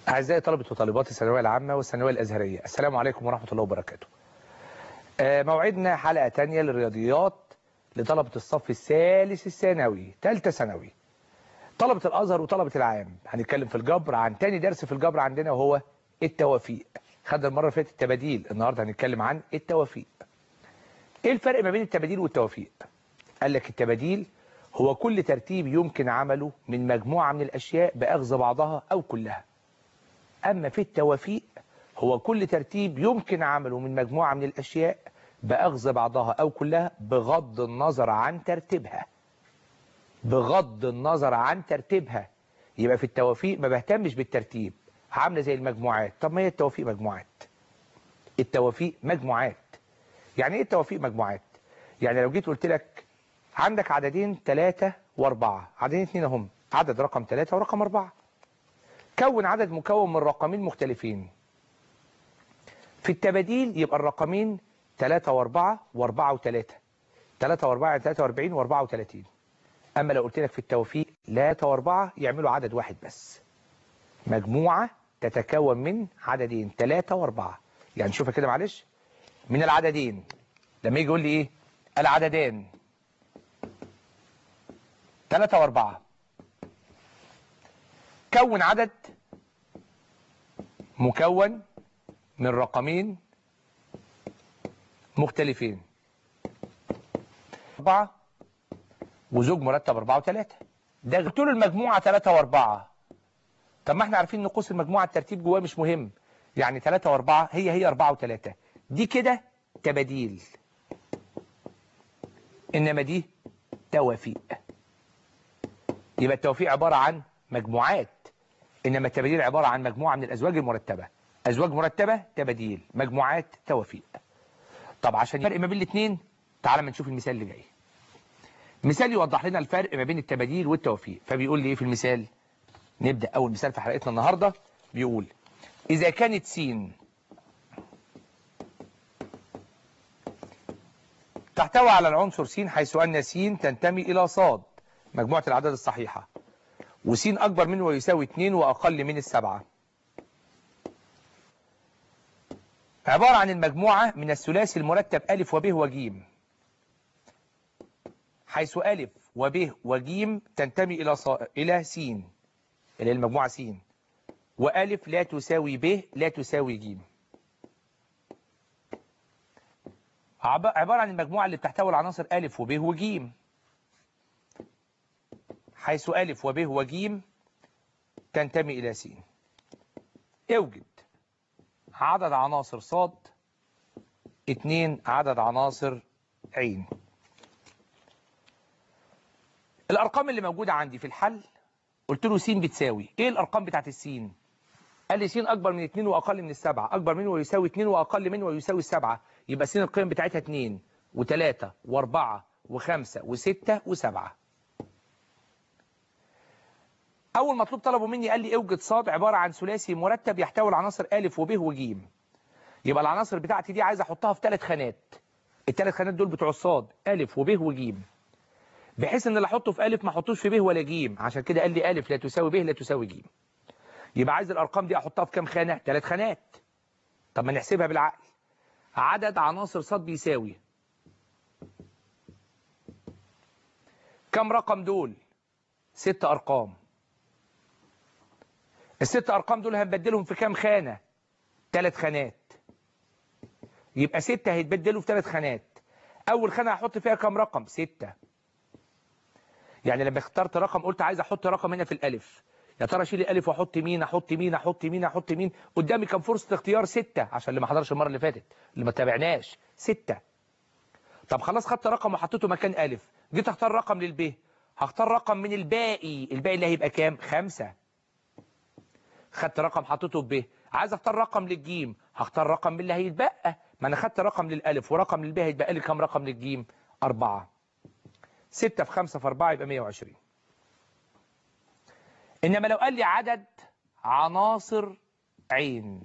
أعزائي طلبة وطالبات الثانوية العامة والثانوية الأزهرية السلام عليكم ورحمة الله وبركاته آه، موعدنا حلقة تانية للرياضيات لطلبة الصف الثالث الثانوي ثالثة ثانوي طلبة الأزهر وطلبة العام هنتكلم في الجبر عن تاني درس في الجبر عندنا وهو التوافيق خدنا المرة اللي فاتت التباديل النهاردة هنتكلم عن التوافيق ايه الفرق ما بين التباديل والتوافيق قال لك التباديل هو كل ترتيب يمكن عمله من مجموعة من الأشياء بأخذ بعضها أو كلها أما في التوافيق هو كل ترتيب يمكن عمله من مجموعة من الأشياء بأخذ بعضها أو كلها بغض النظر عن ترتيبها بغض النظر عن ترتيبها يبقى في التوافيق ما بهتمش بالترتيب عاملة زي المجموعات طب ما هي التوافيق مجموعات التوافيق مجموعات يعني ايه التوافيق مجموعات يعني لو جيت قلت لك عندك عددين ثلاثة واربعة عددين اثنين هم عدد رقم ثلاثة ورقم اربعة كون عدد مكون من رقمين مختلفين في التباديل يبقى الرقمين 3 و4 و4 و3 3 و4 يعني 43 و4 و30 اما لو قلت لك في التوفيق 3 و4 يعملوا عدد واحد بس مجموعة تتكون من عددين 3 و4 يعني شوفها كده معلش من العددين لما يجي يقول لي ايه العددان 3 و4 كون عدد مكون من رقمين مختلفين أربعة وزوج مرتب أربعة وثلاثة ده قلت له المجموعة ثلاثة وأربعة طب ما احنا عارفين نقص المجموعة الترتيب جواه مش مهم يعني ثلاثة وأربعة هي هي أربعة وثلاثة دي كده تباديل إنما دي توافيق يبقى التوفيق عبارة عن مجموعات إنما التباديل عبارة عن مجموعة من الأزواج المرتبة أزواج مرتبة تباديل مجموعات توافيق طب عشان الفرق ما بين الاثنين تعال ما نشوف المثال اللي جاي مثال يوضح لنا الفرق ما بين التباديل والتوفيق فبيقول لي ايه في المثال نبدأ أول مثال في حلقتنا النهاردة بيقول إذا كانت س تحتوي على العنصر س حيث أن س تنتمي إلى ص مجموعة الأعداد الصحيحة وس أكبر منه ويساوي 2 وأقل من السبعة عبارة عن المجموعة من الثلاثي المرتب أ وب وج حيث أ وب وج تنتمي إلى ص... إلى س اللي هي المجموعة س وألف لا تساوي ب لا تساوي ج عبارة عن المجموعة اللي بتحتوي العناصر أ وب وج حيث أ وب وج تنتمي إلى س اوجد عدد عناصر صاد اتنين عدد عناصر عين الأرقام اللي موجودة عندي في الحل قلت له س بتساوي ايه الأرقام بتاعت السين قال لي س أكبر من 2 وأقل من السبعة أكبر منه ويساوي 2 وأقل منه ويساوي السبعة يبقى س القيم بتاعتها 2 و3 و4 و5 و6 و7 أول مطلوب طلبه مني قال لي اوجد صاد عبارة عن ثلاثي مرتب يحتوي العناصر أ وب وج يبقى العناصر بتاعتي دي عايز أحطها في ثلاث خانات الثلاث خانات دول بتوع الصاد أ وب وج بحيث ان اللي احطه في أ ما احطوش في ب ولا ج عشان كده قال لي أ لا تساوي ب لا تساوي ج يبقى عايز الأرقام دي أحطها في كام خانة ثلاث خانات طب ما نحسبها بالعقل عدد عناصر صاد بيساوي كم رقم دول ست أرقام الست أرقام دول هنبدلهم في كام خانة ثلاث خانات يبقى ستة هيتبدلوا في ثلاث خانات أول خانة هحط فيها كام رقم ستة يعني لما اخترت رقم قلت عايز أحط رقم هنا في الألف يا ترى اشيل الألف وأحط مين أحط مين أحط مين أحط مين قدامي كان فرصة اختيار ستة عشان اللي ما حضرش المرة اللي فاتت اللي ما تابعناش ستة طب خلاص خدت رقم وحطيته مكان ألف جيت اختار رقم للب هختار رقم من الباقي الباقي اللي هيبقى كام خمسة خدت رقم حطيته ب عايز اختار رقم للجيم هختار رقم من اللي هيتبقى ما انا خدت رقم للالف ورقم للب هيتبقى لي كام رقم للجيم أربعة ستة في خمسة في أربعة يبقى 120 إنما لو قال لي عدد عناصر عين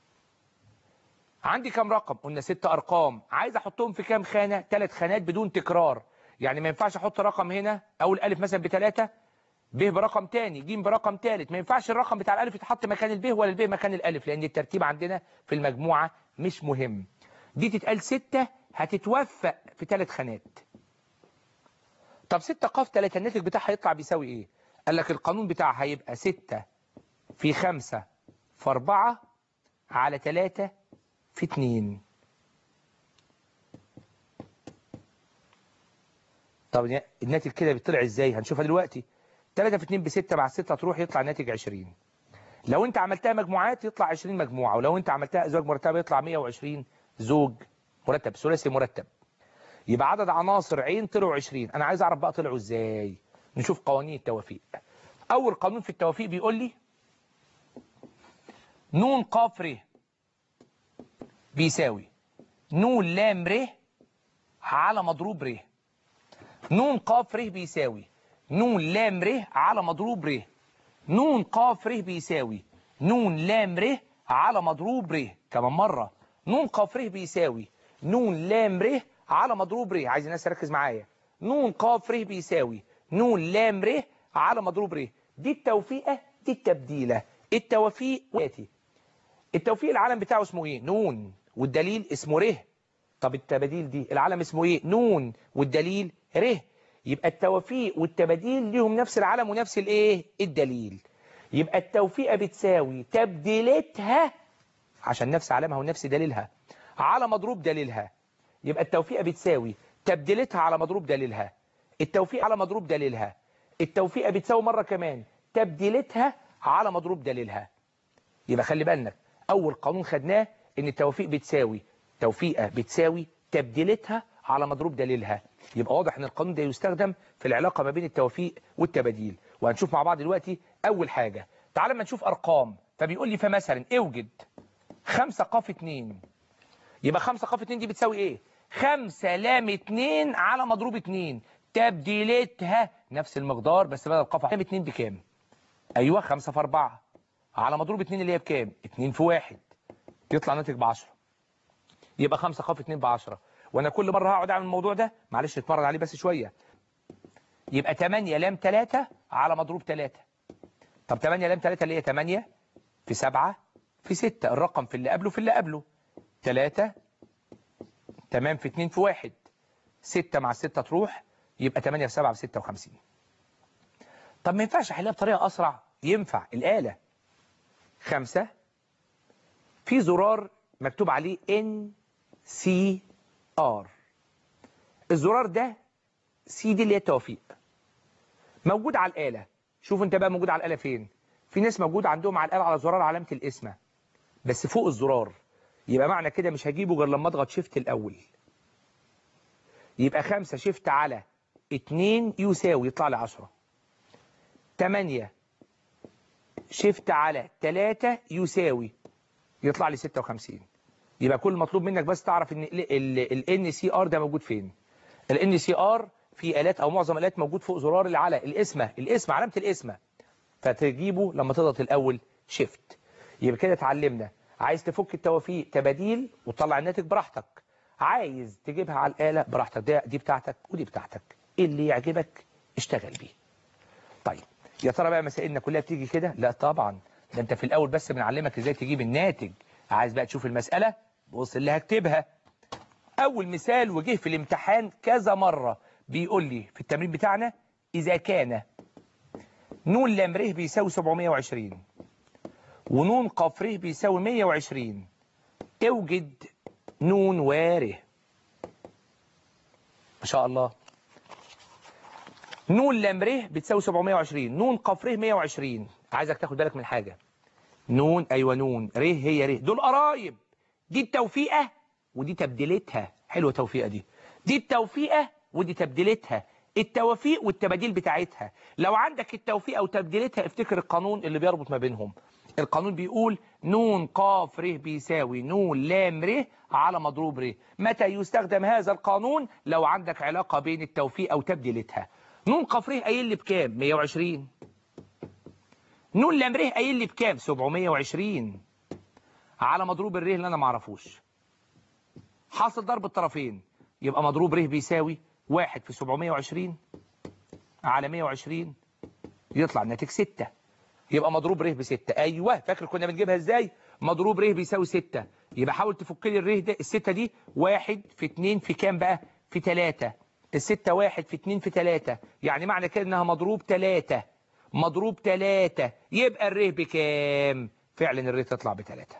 عندي كام رقم قلنا ست أرقام عايز أحطهم في كام خانة ثلاث خانات بدون تكرار يعني ما ينفعش أحط رقم هنا أو الألف مثلا بثلاثة ب برقم تاني ج برقم تالت ما ينفعش الرقم بتاع الالف يتحط مكان الب ولا الب مكان الالف لان الترتيب عندنا في المجموعه مش مهم دي تتقال 6 هتتوفق في ثلاث خانات طب 6 ق 3 الناتج بتاعها هيطلع بيساوي ايه قال لك القانون بتاعها هيبقى 6 في 5 في 4 على 3 في 2 طب الناتج كده بيطلع ازاي هنشوفها دلوقتي 3 في 2 ب 6 مع 6 تروح يطلع ناتج 20 لو انت عملتها مجموعات يطلع 20 مجموعه ولو انت عملتها ازواج مرتبه يطلع 120 زوج مرتب ثلاثي مرتب يبقى عدد عناصر عين طلعوا 20 انا عايز اعرف بقى طلعوا ازاي نشوف قوانين التوافيق اول قانون في التوافيق بيقول لي نون قاف ر بيساوي نون لام ر على مضروب ر نون قاف ر بيساوي نون لام ر على مضروب ر نون قاف ر بيساوي نون لام ر على مضروب ر كمان مرة نون قاف ر بيساوي نون لام ر على مضروب ر عايز الناس تركز معايا نون قاف ر بيساوي نون لام ر على مضروب ر دي التوفيقة دي التبديلة التوفيق واتي التوفيق العلم بتاعه اسمه ايه نون والدليل اسمه ر طب التباديل دي العلم اسمه ايه نون والدليل ر يبقى التوفيق والتباديل ليهم نفس العلم ونفس الايه الدليل يبقى التوفيقة بتساوي تبديلتها عشان نفس علمها ونفس دليلها على مضروب دليلها يبقى التوفيقة بتساوي تبديلتها على مضروب دليلها التوفيق على مضروب دليلها التوفيقة بتساوي مرة كمان تبديلتها على مضروب دليلها يبقى خلي بالك أول قانون خدناه إن التوفيق بتساوي توفيقة بتساوي تبديلتها على مضروب دليلها يبقى واضح ان القانون ده يستخدم في العلاقة ما بين التوفيق والتباديل وهنشوف مع بعض دلوقتي اول حاجة تعال لما نشوف ارقام فبيقول لي فمثلا اوجد 5 ق 2 يبقى 5 ق 2 دي بتساوي ايه 5 لام 2 على مضروب 2 تبديلتها نفس المقدار بس بدل ق لام 2 بكام ايوه 5 في 4 على مضروب 2 اللي هي بكام 2 في 1 يطلع ناتج ب 10 يبقى 5 ق 2 ب 10 وانا كل مره هقعد اعمل الموضوع ده معلش اتمرن عليه بس شويه يبقى 8 لام 3 على مضروب 3 طب 8 لام 3 اللي هي 8 في 7 في 6 الرقم في اللي قبله في اللي قبله 3 تمام في 2 في 1 6 مع 6 تروح يبقى 8 في 7 في 56 طب ما ينفعش احلها بطريقه اسرع ينفع الاله 5 في زرار مكتوب عليه ان سي ار الزرار ده سي دي اللي هي التوفيق موجود على الآلة شوف انت بقى موجود على الآلة فين في ناس موجود عندهم على الآلة على زرار علامة الاسم بس فوق الزرار يبقى معنى كده مش هجيبه غير لما اضغط شيفت الأول يبقى خمسة شيفت على اتنين يساوي يطلع لي عشرة تمانية شيفت على تلاتة يساوي يطلع لي ستة وخمسين يبقى كل مطلوب منك بس تعرف ان ال سي ار ده موجود فين ال سي ار في الات او معظم الات موجود فوق زرار اللي على الاسم الاسم علامه الاسم فتجيبه لما تضغط الاول شيفت يبقى كده اتعلمنا عايز تفك التوافيق تباديل وتطلع الناتج براحتك عايز تجيبها على الاله براحتك ده دي بتاعتك ودي بتاعتك ايه اللي يعجبك اشتغل بيه طيب يا ترى بقى مسائلنا كلها بتيجي كده لا طبعا ده انت في الاول بس بنعلمك ازاي تجيب الناتج عايز بقى تشوف المسألة بص اللي هكتبها أول مثال وجه في الامتحان كذا مرة بيقول لي في التمرين بتاعنا إذا كان نون لام ر بيساوي 720 ونون قاف ر بيساوي 120 اوجد نون واره ما شاء الله نون لام ر بتساوي 720 نون قاف ر 120 عايزك تاخد بالك من حاجة نون ايوه نون ر هي ر دول قرايب دي التوفيقه ودي تبديلتها حلوه التوفيقه دي دي التوفيقه ودي تبديلتها التوافيق والتباديل بتاعتها لو عندك التوفيقه وتبديلتها افتكر القانون اللي بيربط ما بينهم القانون بيقول نون قاف ر بيساوي نون لام ر على مضروب ر متى يستخدم هذا القانون لو عندك علاقه بين التوفيقه وتبديلتها نون قاف ر قايل لي بكام 120 نون لام ر قايل لي بكام 720 على مضروب الر اللي انا ما اعرفوش حاصل ضرب الطرفين يبقى مضروب ر بيساوي 1 في 720 على 120 يطلع الناتج 6 يبقى مضروب ر بستة ايوه فاكر كنا بنجيبها ازاي مضروب ر بيساوي 6 يبقى حاول تفك لي الر ده الستة دي واحد في 2 في كام بقى في 3 الستة واحد في 2 في 3 يعني معنى كده انها مضروب 3 مضروب 3 يبقى الر بكام فعلا الر تطلع بثلاثة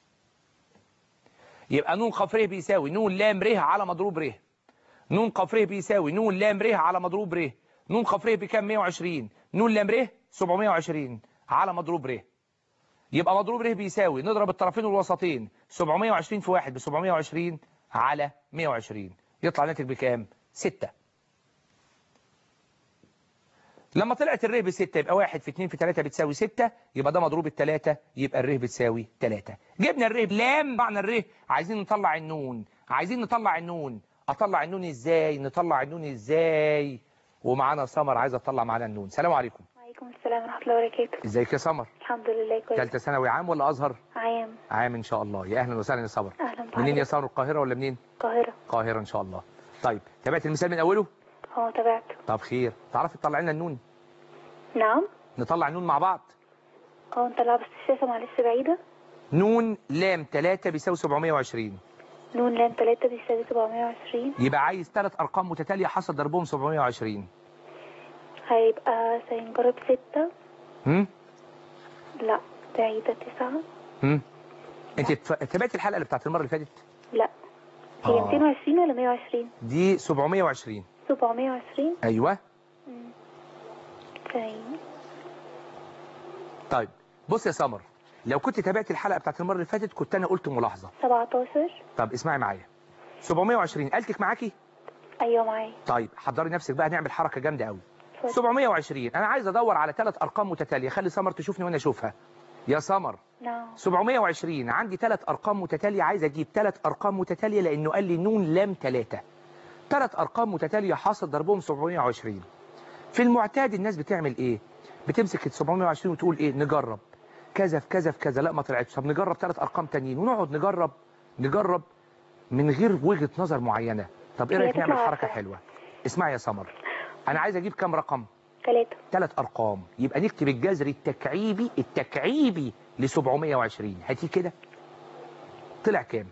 يبقى نون قاف ر بيساوي نون لام ر على مضروب ر نون قاف ر بيساوي نون لام ر على مضروب ر نون قاف ر بكام 120 نون لام ر 720 على مضروب ر يبقى مضروب ر بيساوي نضرب الطرفين والوسطين 720 في 1 ب 720 على 120 يطلع الناتج بكام 6 لما طلعت الر ب 6 يبقى 1 في 2 في 3 بتساوي 6 يبقى ده مضروب الثلاثة يبقى الر بتساوي 3 جبنا الر لام معنى الر عايزين نطلع النون عايزين نطلع النون اطلع النون ازاي نطلع النون ازاي ومعانا سمر عايزه تطلع معانا النون سلام عليكم وعليكم السلام ورحمة الله وبركاته ازيك يا سمر الحمد لله كويس ثالثه ثانوي عام ولا ازهر عام عام ان شاء الله يا اهلا وسهلا يا سمر أهلا بحضرتك منين يا سمر القاهره ولا منين القاهرة القاهره ان شاء الله طيب تابعت المثال من اوله اه تابعته طب خير تعرفي تطلع لنا النون نعم نطلع النون مع بعض اه انت لابس الشاشة معلش بعيدة نون لام 3 بيساوي 720 نون لام تلاتة بيساوي 720 يبقى عايز ثلاث ارقام متتاليه حصل ضربهم 720 هيبقى سينجرب ستة هم لا بعيدة تسعة هم انت تف- تابعت الحلقه اللي بتاعت المره اللي فاتت لا هي آه. 220 ولا 120 دي 720 720 ايوه مم. طيب طيب بص يا سمر لو كنت تابعت الحلقه بتاعت المره اللي فاتت كنت انا قلت ملاحظه 17 طب اسمعي معايا 720 قالتك معاكي ايوه معايا طيب حضري نفسك بقى نعمل حركه جامده قوي اتفضل. 720 انا عايز ادور على ثلاث ارقام متتاليه خلي سمر تشوفني وانا اشوفها يا سمر نعم 720 عندي ثلاث ارقام متتاليه عايز اجيب ثلاث ارقام متتاليه لانه قال لي نون لام 3 ثلاث ارقام متتاليه حاصل ضربهم 720 في المعتاد الناس بتعمل ايه بتمسك ال 720 وتقول ايه نجرب كذا في كذا في كذا لا ما طلعتش طب نجرب ثلاث ارقام تانيين ونقعد نجرب نجرب من غير وجهه نظر معينه طب ايه هي رايك نعمل تطلع حركه واحدة. حلوه اسمعي يا سمر انا عايز اجيب كام رقم تلاتة ثلاث ارقام يبقى نكتب الجذر التكعيبي التكعيبي ل 720 هاتيه كده طلع كام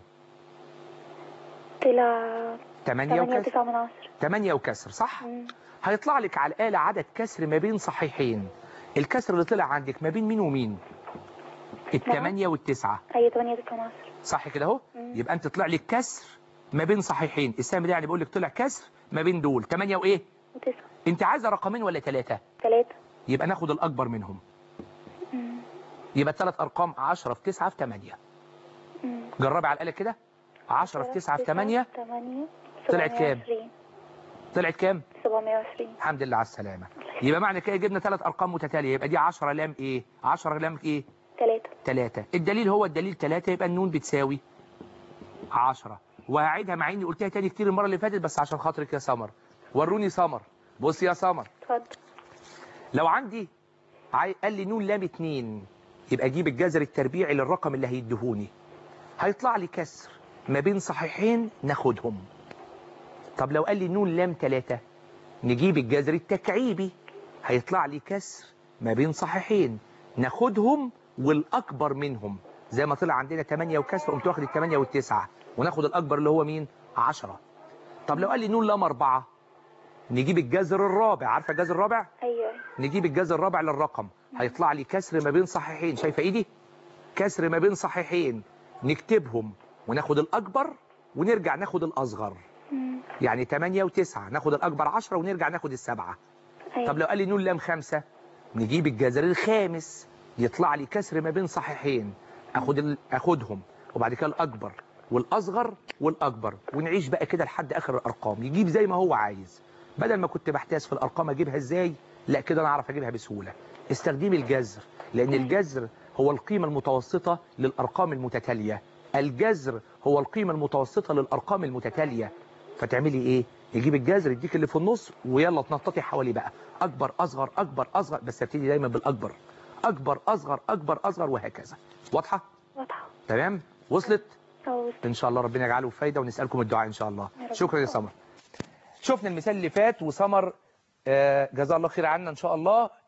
طلع 8 8 وكسر وتسعة من عشرة 8 وكسر صح مم. هيطلع لك على الآلة عدد كسر ما بين صحيحين الكسر اللي طلع عندك ما بين مين ومين الثمانية والتسعة ايوه 8 وتسعة من عشرة صح كده اهو مم. يبقى انت طلع لك كسر ما بين صحيحين السهم ده يعني بيقول لك طلع كسر ما بين دول 8 وايه وتسعة انت عايزه رقمين ولا ثلاثة تلاتة يبقى ناخد الاكبر منهم مم. يبقى الثلاث ارقام 10 في 9 في 8 مم. جربي على الآلة كده 10 في 9 في 8 8 طلعت كام؟ 720 طلعت كام 720 الحمد لله على السلامة يبقى معنى كده جبنا ثلاث ارقام متتالية يبقى دي 10 لام ايه 10 لام ايه تلاتة 3 الدليل هو الدليل 3 يبقى النون بتساوي 10 وهعيدها مع اني قلتها تاني كتير المره اللي فاتت بس عشان خاطرك يا سمر وروني سمر بص يا سمر اتفضل لو عندي عاي... قال لي نون لام 2 يبقى اجيب الجذر التربيعي للرقم اللي هيديهوني هيطلع لي كسر ما بين صحيحين ناخدهم طب لو قال لي نون لام 3 نجيب الجذر التكعيبي هيطلع لي كسر ما بين صحيحين ناخدهم والاكبر منهم زي ما طلع عندنا 8 وكسر قمت واخد ال 8 والتسعة وناخد الاكبر اللي هو مين 10 طب لو قال لي نون لام 4 نجيب الجذر الرابع عارفه الجذر الرابع ايوه نجيب الجذر الرابع للرقم هيطلع لي كسر ما بين صحيحين شايفه ايدي كسر ما بين صحيحين نكتبهم وناخد الاكبر ونرجع ناخد الاصغر مم. يعني 8 و9 ناخد الاكبر 10 ونرجع ناخد السبعه ايوه طب لو قال لي نون لام خمسة نجيب الجذر الخامس يطلع لي كسر ما بين صحيحين اخد ال... اخدهم وبعد كده الاكبر والاصغر والاكبر ونعيش بقى كده لحد اخر الارقام يجيب زي ما هو عايز بدل ما كنت بحتاس في الارقام اجيبها ازاي لا كده انا اعرف اجيبها بسهوله استخدمي الجذر لان الجذر هو القيمه المتوسطه للارقام المتتاليه الجذر هو القيمه المتوسطه للارقام المتتاليه فتعملي ايه يجيب الجذر يديك اللي في النص ويلا تنططي حوالي بقى اكبر اصغر اكبر اصغر بس ابتدي دايما بالاكبر اكبر اصغر اكبر اصغر وهكذا واضحه واضحة تمام وصلت أو ان شاء الله ربنا يجعله فايده ونسالكم الدعاء ان شاء الله يا رب. شكرا يا سمر شفنا المثال اللي فات وسمر آه، جزاه الله خير عنا ان شاء الله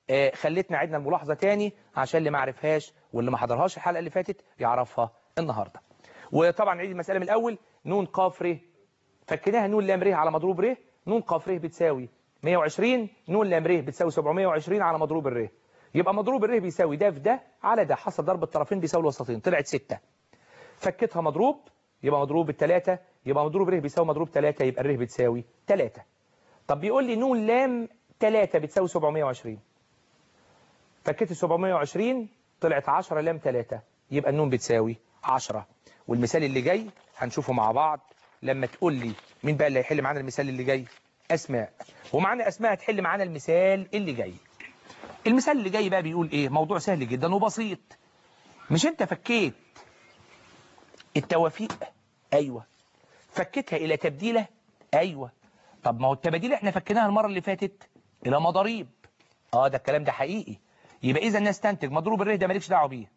آه، خلتنا عدنا الملاحظة تاني عشان اللي ما عرفهاش واللي ما حضرهاش الحلقة اللي فاتت يعرفها النهاردة وطبعا نعيد المسألة من الأول نون قاف ر فكناها نون لام ر على مضروب ر نون قاف ر بتساوي 120 نون لام ر بتساوي 720 على مضروب الر يبقى مضروب الر بيساوي ده في ده على ده حصل ضرب الطرفين بيساوي الوسطين طلعت 6 فكتها مضروب يبقى مضروب بالثلاثة يبقى مضروب ر بيساوي مضروب 3 يبقى الر بتساوي 3 طب بيقول لي نون لام 3 بتساوي 720 فكيت ال 720 طلعت 10 لام 3 يبقى النون بتساوي 10 والمثال اللي جاي هنشوفه مع بعض لما تقول لي مين بقى اللي هيحل معانا المثال اللي جاي اسماء ومعانا اسماء هتحل معانا المثال اللي جاي المثال اللي جاي بقى بيقول ايه موضوع سهل جدا وبسيط مش انت فكيت التوافيق ايوه فكتها الى تبديله ايوه طب ما هو التباديل احنا فكناها المره اللي فاتت الى مضاريب اه ده الكلام ده حقيقي يبقى اذا نستنتج مضروب الره ده مالكش دعوه بيه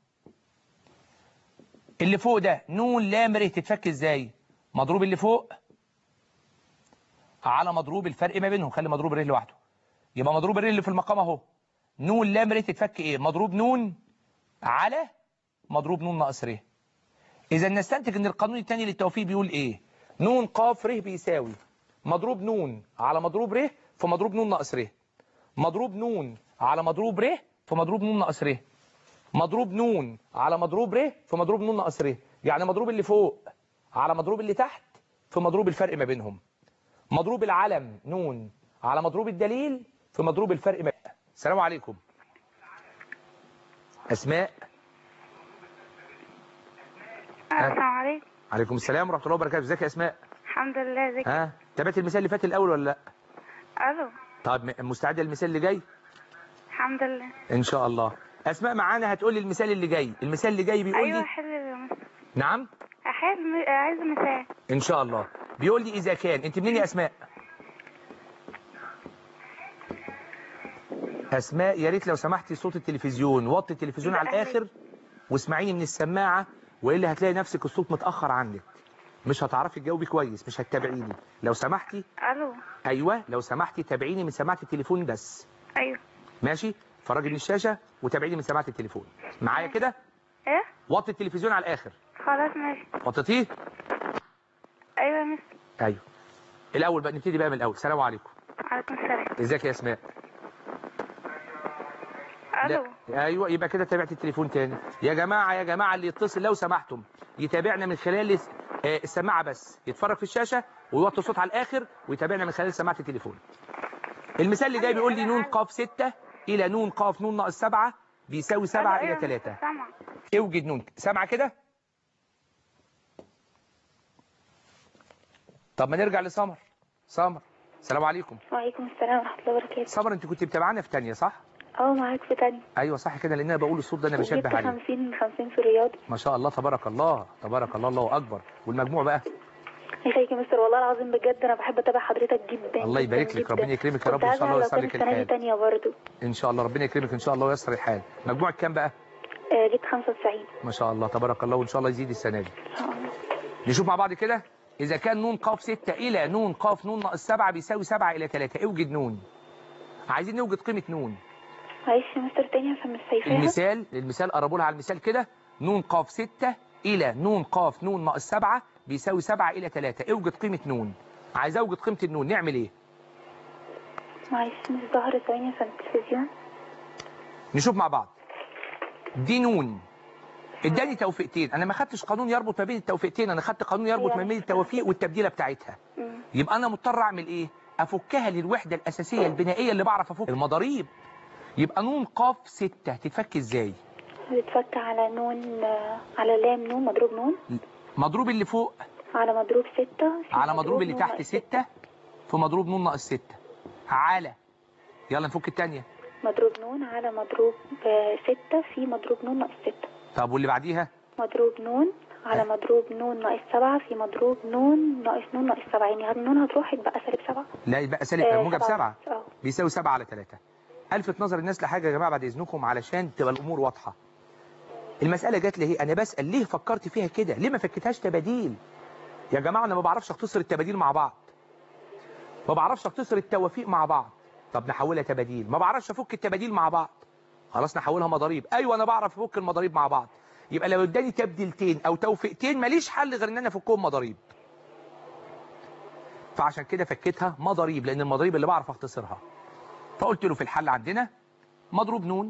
اللي فوق ده نون لام ر تتفك ازاي مضروب اللي فوق على مضروب الفرق ما بينهم خلي مضروب الره لوحده يبقى مضروب الره اللي في المقام اهو نون لام ر تتفك ايه مضروب نون على مضروب نون ناقص ر اذا نستنتج ان القانون الثاني للتوفيق بيقول ايه نون قاف ر بيساوي مضروب نون على مضروب ر في مضروب نون ناقص ر مضروب نون على مضروب ر في مضروب نون ناقص ر مضروب نون على مضروب ر في مضروب نون ناقص ر يعني مضروب اللي فوق على مضروب اللي تحت في مضروب الفرق ما بينهم مضروب العلم نون على مضروب الدليل في مضروب الفرق ما السلام عليكم اسماء السلام عليكم عليكم السلام ورحمه الله وبركاته ازيك يا اسماء الحمد لله ازيك ها تابعت المثال اللي فات الاول ولا لا الو طب م- مستعده للمثال اللي جاي الحمد لله ان شاء الله اسماء معانا هتقول لي المثال اللي جاي المثال اللي جاي بيقول ايوه لي حل المس- نعم احل م- عايز مثال ان شاء الله بيقول لي اذا كان انت منين يا اسماء اسماء يا ريت لو سمحتي صوت التلفزيون وطي التلفزيون على لا، الاخر واسمعيني من السماعه والا هتلاقي نفسك الصوت متاخر عنك مش هتعرفي تجاوبي كويس مش هتتابعيني لو سمحتي الو ايوه لو سمحتي تابعيني من سماعه التليفون بس ايوه ماشي فرجي من الشاشه وتابعيني من سماعه التليفون معايا كده ايه وطي التلفزيون على الاخر خلاص ماشي وطيتيه ايوه يا مس ايوه الاول بقى نبتدي بقى من الاول السلام عليكم عليكم السلام ازيك يا اسماء الو لا. ايوه يبقى كده تابعت التليفون تاني يا جماعه يا جماعه اللي يتصل لو سمحتم يتابعنا من خلال الس- آه، السماعه بس يتفرج في الشاشه ويوطي الصوت على الاخر ويتابعنا من خلال سماعه التليفون المثال اللي جاي بيقول لي نون قاف 6 الى نون قاف نون ناقص 7 بيساوي 7 الى 3 سامع اوجد نون سامعه كده طب ما نرجع لسمر سمر السلام عليكم وعليكم السلام ورحمه الله وبركاته سمر انت كنت متابعانا في تانية صح اه معاك في تاني ايوه صح كده لان انا بقول الصوت ده انا جبت بشبه عليه 50 من 50 في الرياضي ما شاء الله تبارك الله تبارك الله الله اكبر والمجموع بقى ازيك يا مستر والله العظيم بجد انا بحب اتابع حضرتك جدا الله جداً يبارك لك جداً. ربنا يكرمك يا رب كنت ان شاء الله عايزة وييسر لو لك كانت سنة الحال تانية برضو ان شاء الله ربنا يكرمك ان شاء الله وييسر الحال مجموعك كام بقى آه جبت 95 ما شاء الله تبارك الله وان شاء الله يزيد السنه دي ان شاء الله نشوف مع بعض كده اذا كان نون قاف 6 الى نون قاف نون ناقص 7 بيساوي 7 الى 3 اوجد نون عايزين نوجد قيمه نون معلش يا مستر تاني عشان مش شايفاها المثال المثال قربوا لها على المثال كده نون قاف 6 الى نون قاف نون ناقص 7 بيساوي 7 الى 3 اوجد قيمه نون عايز اوجد قيمه النون نعمل ايه معلش مش ظاهرة ثواني عشان التلفزيون نشوف مع بعض دي نون اداني توفيقتين انا ما خدتش قانون يربط ما بين التوفيقتين انا خدت قانون يربط ما بين التوافيق والتبديله بتاعتها مم. يبقى انا مضطر اعمل ايه افكها للوحده الاساسيه البنائيه اللي بعرف افك المضاريب يبقى نون قاف 6 تتفك ازاي بتفك على نون آه، على لام نون مضروب نون مضروب اللي فوق على مضروب ستة في على مضروب اللي نون تحت ناقص 6 في مضروب نون ناقص 6 على يلا نفك الثانيه مضروب نون على مضروب آه، ستة في مضروب نون ناقص ستة طب واللي بعديها مضروب نون على مضروب نون ناقص سبعة في مضروب نون ناقص نون ناقص سبعة يعني هاد النون هتروح يبقى سالب سبعة لا يبقى سالب آه، موجب 7 اه بيساوي 7 على 3 الفت نظر الناس لحاجه يا جماعه بعد اذنكم علشان تبقى الامور واضحه المساله جات لي ايه انا بسال ليه فكرت فيها كده ليه ما فكتهاش تباديل يا جماعه انا ما بعرفش اختصر التباديل مع بعض ما بعرفش اختصر التوافيق مع بعض طب نحولها تباديل ما بعرفش افك التباديل مع بعض خلاص نحولها مضاريب ايوه انا بعرف افك المضاريب مع بعض يبقى لو اداني تبديلتين او توفيقتين ماليش حل غير ان انا افكهم مضاريب فعشان كده فكيتها مضاريب لان المضاريب اللي بعرف اختصرها فقلت له في الحل عندنا مضروب نون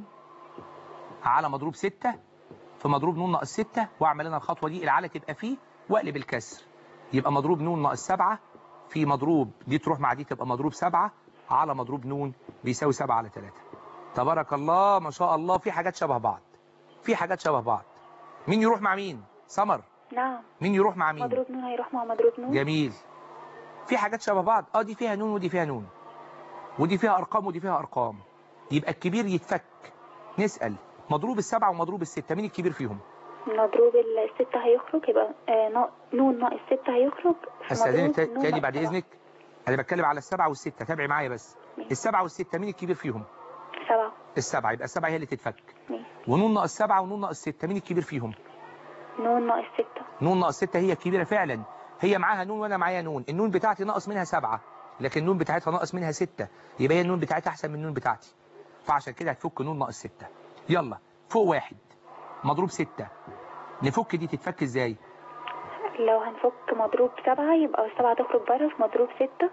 على مضروب 6 في مضروب نون ناقص 6 واعمل انا الخطوه دي العاله تبقى فيه واقلب الكسر يبقى مضروب نون ناقص 7 في مضروب دي تروح مع دي تبقى مضروب 7 على مضروب نون بيساوي 7 على 3 تبارك الله ما شاء الله في حاجات شبه بعض في حاجات شبه بعض مين يروح مع مين سمر نعم مين يروح مع مين مضروب نون هيروح مع مضروب نون جميل في حاجات شبه بعض اه دي فيها نون ودي فيها نون ودي فيها ارقام ودي فيها ارقام يبقى الكبير يتفك نسأل مضروب السبعة ومضروب الستة مين الكبير فيهم مضروب الستة هيخرج يبقى آه نا- نون ناقص ستة هيخرج في استاذنك مضروب نون تاني ناقص بعد سبعة. اذنك انا بتكلم على السبعة والستة تابعي معايا بس ماشي. السبعة والستة مين الكبير فيهم سبعة السبعة يبقى السبعة هي اللي تتفك ماشي. ونون ناقص سبعة ونون ناقص ستة مين الكبير فيهم نون ناقص ستة نون ناقص ستة هي الكبيرة فعلا هي معاها نون وانا معايا نون النون بتاعتي ناقص منها سبعة لكن النون بتاعتها ناقص منها ستة يبقى هي النون بتاعتها احسن من النون بتاعتي فعشان كده هتفك نون ناقص ستة يلا فوق واحد مضروب ستة نفك دي تتفك ازاي لو هنفك مضروب سبعة يبقى السبعة تخرج بره في مضروب ستة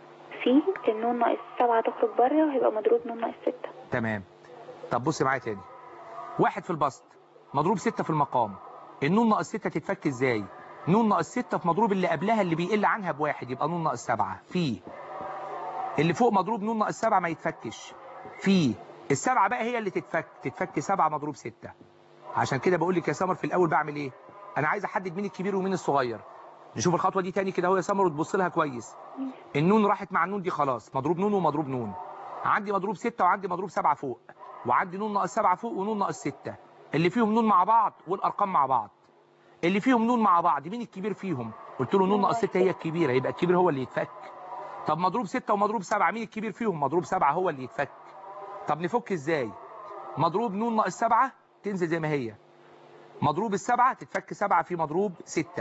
في النون ناقص سبعة تخرج بره وهيبقى مضروب نون ناقص ستة تمام طب بص معايا تاني واحد في البسط مضروب ستة في المقام النون ناقص ستة تتفك ازاي نون ناقص ستة في مضروب اللي قبلها اللي بيقل عنها بواحد يبقى نون ناقص سبعة في اللي فوق مضروب نون ناقص سبعة ما يتفكش في السبعة بقى هي اللي تتفك تتفك سبعة مضروب ستة عشان كده بقول لك يا سمر في الاول بعمل ايه انا عايز احدد مين الكبير ومين الصغير نشوف الخطوه دي تاني كده اهو يا سمر وتبص لها كويس النون راحت مع النون دي خلاص مضروب نون ومضروب نون عندي مضروب ستة وعندي مضروب سبعة فوق وعندي نون ناقص سبعة فوق ونون ناقص ستة اللي فيهم نون مع بعض والارقام مع بعض اللي فيهم نون مع بعض مين الكبير فيهم قلت له نون ناقص ستة هي الكبيره يبقى الكبير هو اللي يتفك طب مضروب ستة ومضروب سبعة مين الكبير فيهم مضروب سبعة هو اللي يتفك طب نفك ازاي مضروب نون ناقص سبعة تنزل زي ما هي مضروب السبعة تتفك سبعة في مضروب ستة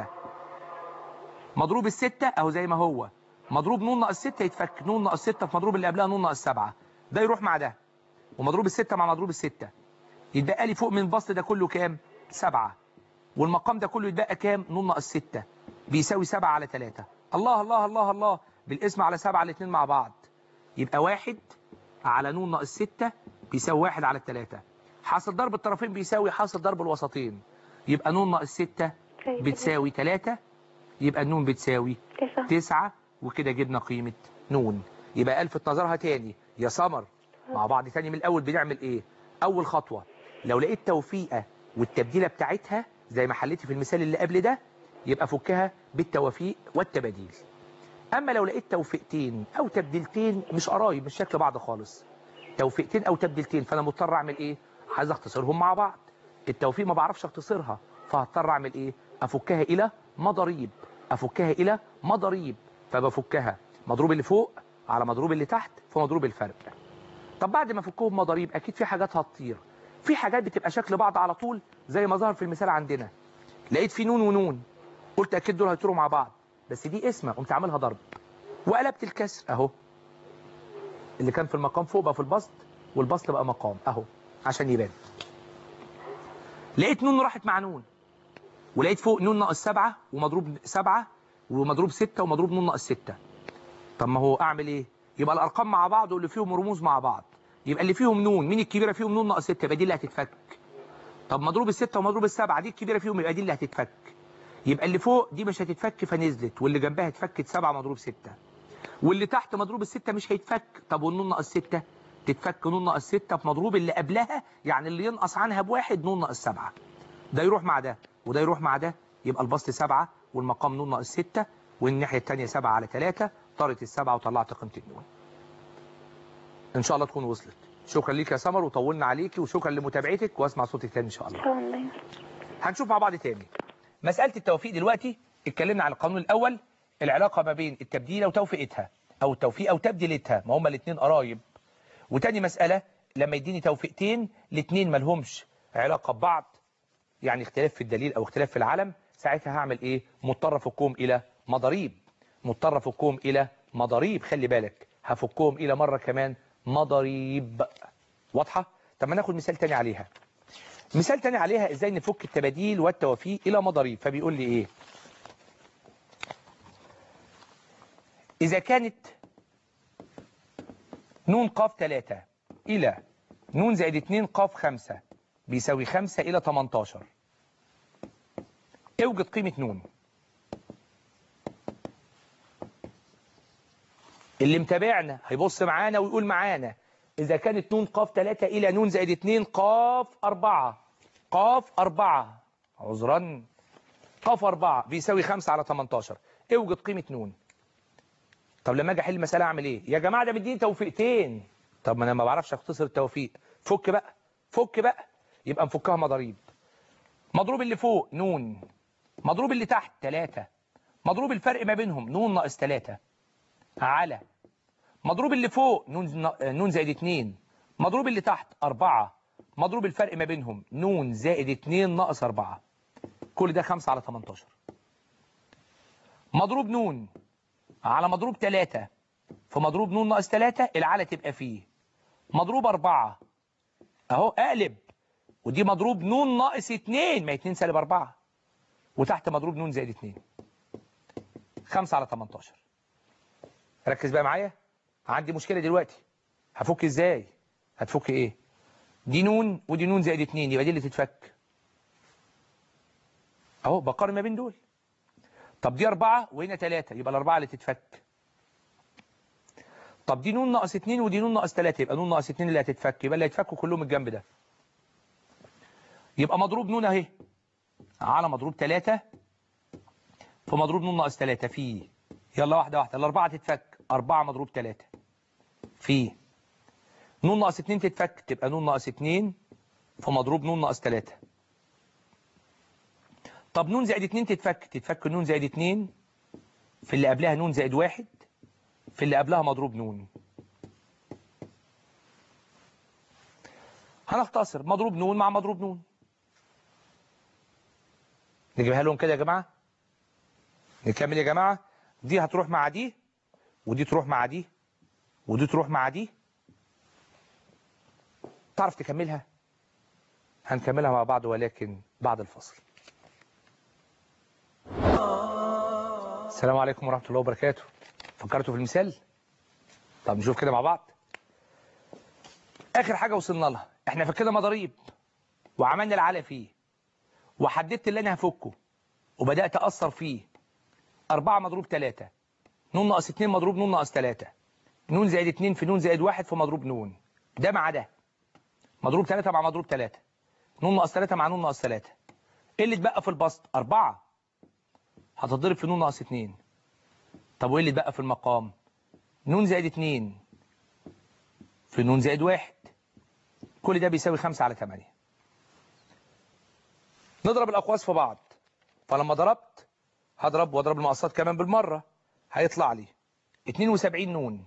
مضروب الستة اهو زي ما هو مضروب نون ناقص ستة يتفك نون ناقص ستة في مضروب اللي قبلها نون ناقص سبعة ده يروح مع ده ومضروب الستة مع مضروب الستة يتبقى لي فوق من البسط ده كله كام سبعة والمقام ده كله يتبقى كام نون ناقص ستة بيساوي سبعة على تلاتة الله الله الله الله بالاسم على سبعة الاتنين مع بعض يبقى واحد على نون ناقص ستة بيساوي واحد على التلاتة حاصل ضرب الطرفين بيساوي حاصل ضرب الوسطين يبقى نون ناقص ستة بتساوي تلاتة يبقى النون بتساوي تسعة تسعة وكده جبنا قيمة نون يبقى ألفت نظرها تاني يا سمر مع بعض تاني من الأول بنعمل إيه أول خطوة لو لقيت توفيقة والتبديلة بتاعتها زي ما حليتي في المثال اللي قبل ده يبقى فكها بالتوافيق والتباديل أما لو لقيت توفيقتين أو تبديلتين مش قرايب مش شكل بعض خالص توفيقتين أو تبديلتين فأنا مضطر أعمل إيه عايز أختصرهم مع بعض التوفيق ما بعرفش أختصرها فهضطر أعمل إيه أفكها إلى مضاريب أفكها إلى مضاريب فبفكها مضروب اللي فوق على مضروب اللي تحت في مضروب الفرق طب بعد ما افكهم مضاريب اكيد في حاجات هتطير في حاجات بتبقى شكل بعض على طول زي ما ظهر في المثال عندنا لقيت في نون ونون قلت اكيد دول هيطيروا مع بعض بس دي اسمه قمت عاملها ضرب وقلبت الكسر اهو اللي كان في المقام فوق بقى في البسط والبسط بقى مقام اهو عشان يبان لقيت نون راحت مع نون ولقيت فوق نون ناقص سبعة ومضروب سبعة ومضروب ستة ومضروب نون ناقص ستة طب ما هو اعمل ايه يبقى الارقام مع بعض واللي فيهم رموز مع بعض يبقى اللي فيهم نون مين الكبيره فيهم نون ناقص 6 يبقى دي اللي هتتفك طب مضروب الستة ومضروب السبعة دي الكبيره فيهم يبقى دي اللي هتتفك يبقى اللي فوق دي مش هتتفك فنزلت واللي جنبها اتفكت 7 مضروب 6 واللي تحت مضروب الستة مش هيتفك طب والنون ناقص 6 تتفك نون ناقص 6 في مضروب اللي قبلها يعني اللي ينقص عنها بواحد نون ناقص 7 ده يروح مع ده وده يروح مع ده يبقى البسط 7 والمقام نون ناقص 6 والناحية الثانية 7 على 3 طارت السبعة وطلعت قيمة النون ان شاء الله تكون وصلت شكرا ليك يا سمر وطولنا عليكي وشكرا لمتابعتك واسمع صوتك تاني ان شاء الله إن شاء الله هنشوف مع بعض تاني مسألة التوفيق دلوقتي اتكلمنا عن القانون الأول العلاقة ما بين التبديلة وتوفيقتها أو التوفيق أو تبديلتها ما هما الاثنين قرايب وتاني مسألة لما يديني توفيقتين الاثنين ما لهمش علاقة ببعض يعني اختلاف في الدليل أو اختلاف في العلم ساعتها هعمل إيه مضطر أفكهم إلى مضاريب مضطر أفكهم إلى مضاريب خلي بالك هفكهم إلى مرة كمان مضاريب واضحة؟ طب ما ناخد مثال تاني عليها مثال تاني عليها ازاي نفك التباديل والتوافيق الى مضاريب فبيقول لي ايه اذا كانت نون قاف 3 الى نون زائد 2 قاف 5 بيساوي 5 الى 18 اوجد قيمة نون اللي متابعنا هيبص معانا ويقول معانا إذا كانت نون قاف 3 إلى نون زائد 2 قاف 4 قاف 4 عذرا قاف 4 بيساوي 5 على 18 اوجد قيمة نون طب لما اجي احل المسألة اعمل ايه يا جماعة ده مديني توفيقتين طب ما انا ما بعرفش اختصر التوفيق فك بقى فك بقى يبقى نفكها مضاريب مضروب اللي فوق نون مضروب اللي تحت 3 مضروب الفرق ما بينهم نون ناقص 3 على مضروب اللي فوق نون نون زائد 2 مضروب اللي تحت 4 مضروب الفرق ما بينهم نون زائد 2 ناقص 4 كل ده 5 على 18 مضروب نون على مضروب 3 في مضروب نون ناقص 3 العلى تبقى فيه مضروب 4 اهو اقلب ودي مضروب نون ناقص 2 ما 2 سالب 4 وتحت مضروب نون زائد 2 5 على 18 ركز بقى معايا عندي مشكلة دلوقتي هفك ازاي هتفك ايه دي نون ودي نون زائد 2 يبقى دي اللي تتفك اهو بقارن ما بين دول طب دي 4 وهنا 3 يبقى الأربعة اللي تتفك طب دي نون ناقص 2 ودي نون ناقص 3 يبقى نون ناقص 2 اللي هتتفك يبقى اللي هيتفكوا كلهم الجنب ده يبقى مضروب نون اهي على مضروب 3 في مضروب نون ناقص 3 في يلا واحدة واحدة الأربعة تتفك 4 مضروب 3 في نون ناقص 2 تتفك تبقى نون ناقص 2 في مضروب نون ناقص 3 طب نون زائد 2 تتفك تتفك نون زائد 2 في اللي قبلها نون زائد 1 في اللي قبلها مضروب نون هنختصر مضروب نون مع مضروب نون نجيبها لهم كده يا جماعة نكمل يا جماعة دي هتروح مع دي ودي تروح مع دي ودي تروح مع دي تعرف تكملها هنكملها مع بعض ولكن بعد الفصل السلام عليكم ورحمة الله وبركاته فكرتوا في المثال طب نشوف كده مع بعض آخر حاجة وصلنا لها احنا فكنا مضاريب وعملنا العلى فيه وحددت اللي انا هفكه وبدأت أثر فيه أربعة مضروب ثلاثة نون ناقص اتنين مضروب نون ناقص ثلاثة نون زائد اتنين في نون زائد واحد في مضروب نون ده مع ده مضروب ثلاثة مع مضروب ثلاثة نون ناقص ثلاثة مع نون ناقص ثلاثة ايه اللي اتبقى في البسط أربعة هتضرب في نون ناقص اتنين طب وايه اللي اتبقى في المقام نون زائد اتنين في نون زائد واحد كل ده بيساوي خمسة على تمانية نضرب الأقواس في بعض فلما ضربت هضرب واضرب المقصات كمان بالمرة هيطلع لي 72 نون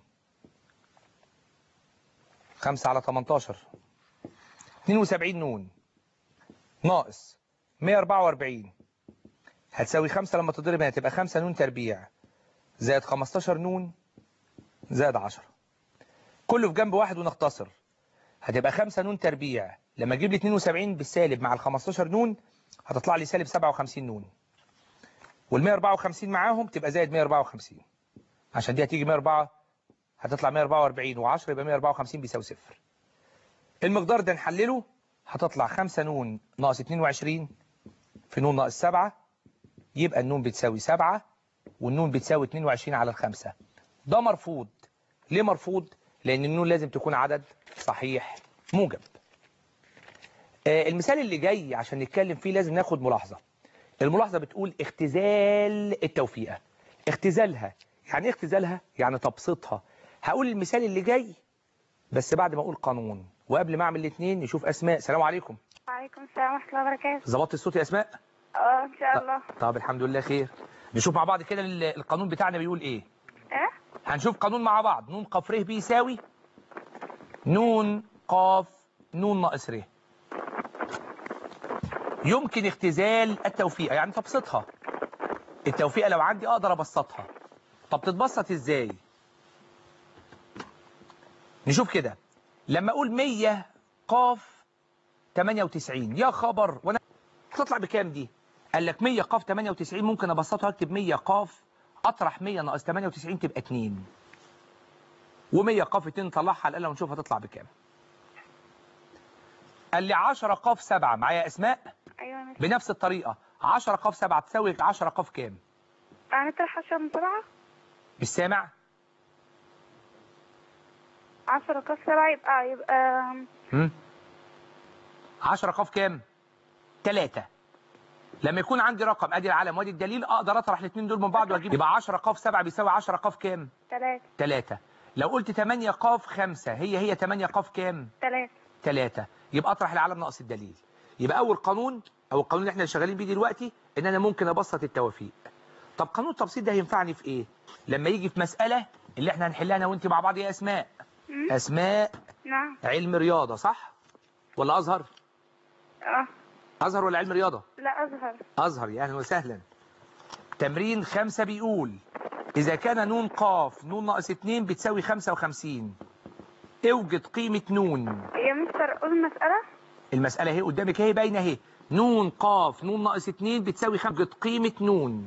5 على 18 72 نون ناقص 144 هتساوي 5 لما تضرب هنا تبقى 5 نون تربيع زائد 15 نون زائد 10 كله في جنب واحد ونختصر هتبقى 5 نون تربيع لما اجيب لي 72 بالسالب مع ال 15 نون هتطلع لي سالب 57 نون وال 154 معاهم تبقى زائد 154 عشان دي هتيجي 104 هتطلع 144 و10 يبقى 154 بيساوي صفر المقدار ده نحلله هتطلع 5 نون ناقص 22 في نون ناقص 7 يبقى النون بتساوي 7 والنون بتساوي 22 على الخمسة ده مرفوض ليه مرفوض؟ لأن النون لازم تكون عدد صحيح موجب آه المثال اللي جاي عشان نتكلم فيه لازم ناخد ملاحظة الملاحظة بتقول اختزال التوفيقة اختزالها يعني ايه اختزالها يعني تبسيطها هقول المثال اللي جاي بس بعد ما اقول قانون وقبل ما اعمل الاثنين نشوف اسماء السلام عليكم وعليكم السلام ورحمة الله وبركاته ظبطت الصوت يا اسماء اه ان شاء الله طب الحمد لله خير نشوف مع بعض كده ال- القانون بتاعنا بيقول ايه ايه هنشوف قانون مع بعض نون قاف ر بيساوي نون قاف نون ناقص ر يمكن اختزال التوفيقة يعني تبسيطها التوفيقة لو عندي اقدر ابسطها طب تتبسط ازاي نشوف كده لما اقول 100 قاف 98 يا خبر وانا تطلع بكام دي قال لك 100 قاف 98 ممكن ابسطها اكتب 100 قاف اطرح 100 ناقص 98 تبقى 2 و100 قاف 2 نطلعها على الاقل ونشوف هتطلع بكام قال لي 10 قاف 7 معايا اسماء ايوه انا بنفس الطريقه 10 قاف 7 تساوي 10 قاف كام هنطرح عشرة من سبعة مش سامع عشرة كاف سبعة يبقى يبقى هم 10 قاف كام 3 لما يكون عندي رقم ادي العلم وادي الدليل اقدر اطرح الاثنين دول من بعض واجيب يبقى 10 قاف 7 بيساوي 10 قاف كام تلاتة 3 لو قلت 8 قاف 5 هي هي 8 قاف كام تلاتة 3 يبقى اطرح العلم ناقص الدليل يبقى اول قانون او القانون اللي احنا شغالين بيه دلوقتي ان انا ممكن ابسط التوافيق طب قانون التبسيط ده هينفعني في ايه لما يجي في مساله اللي احنا هنحلها انا وانت مع بعض يا اسماء مم. اسماء نعم علم رياضه صح ولا ازهر اه ازهر ولا علم رياضه لا أزهر أزهر يا أهلا وسهلا تمرين خمسة بيقول إذا كان نون قاف نون ناقص اتنين بتساوي خمسة وخمسين اوجد قيمة نون يا مستر قول المسألة المسألة اهي قدامك اهي باينة اهي نون قاف نون ناقص اتنين بتساوي خمسة اوجد قيمة نون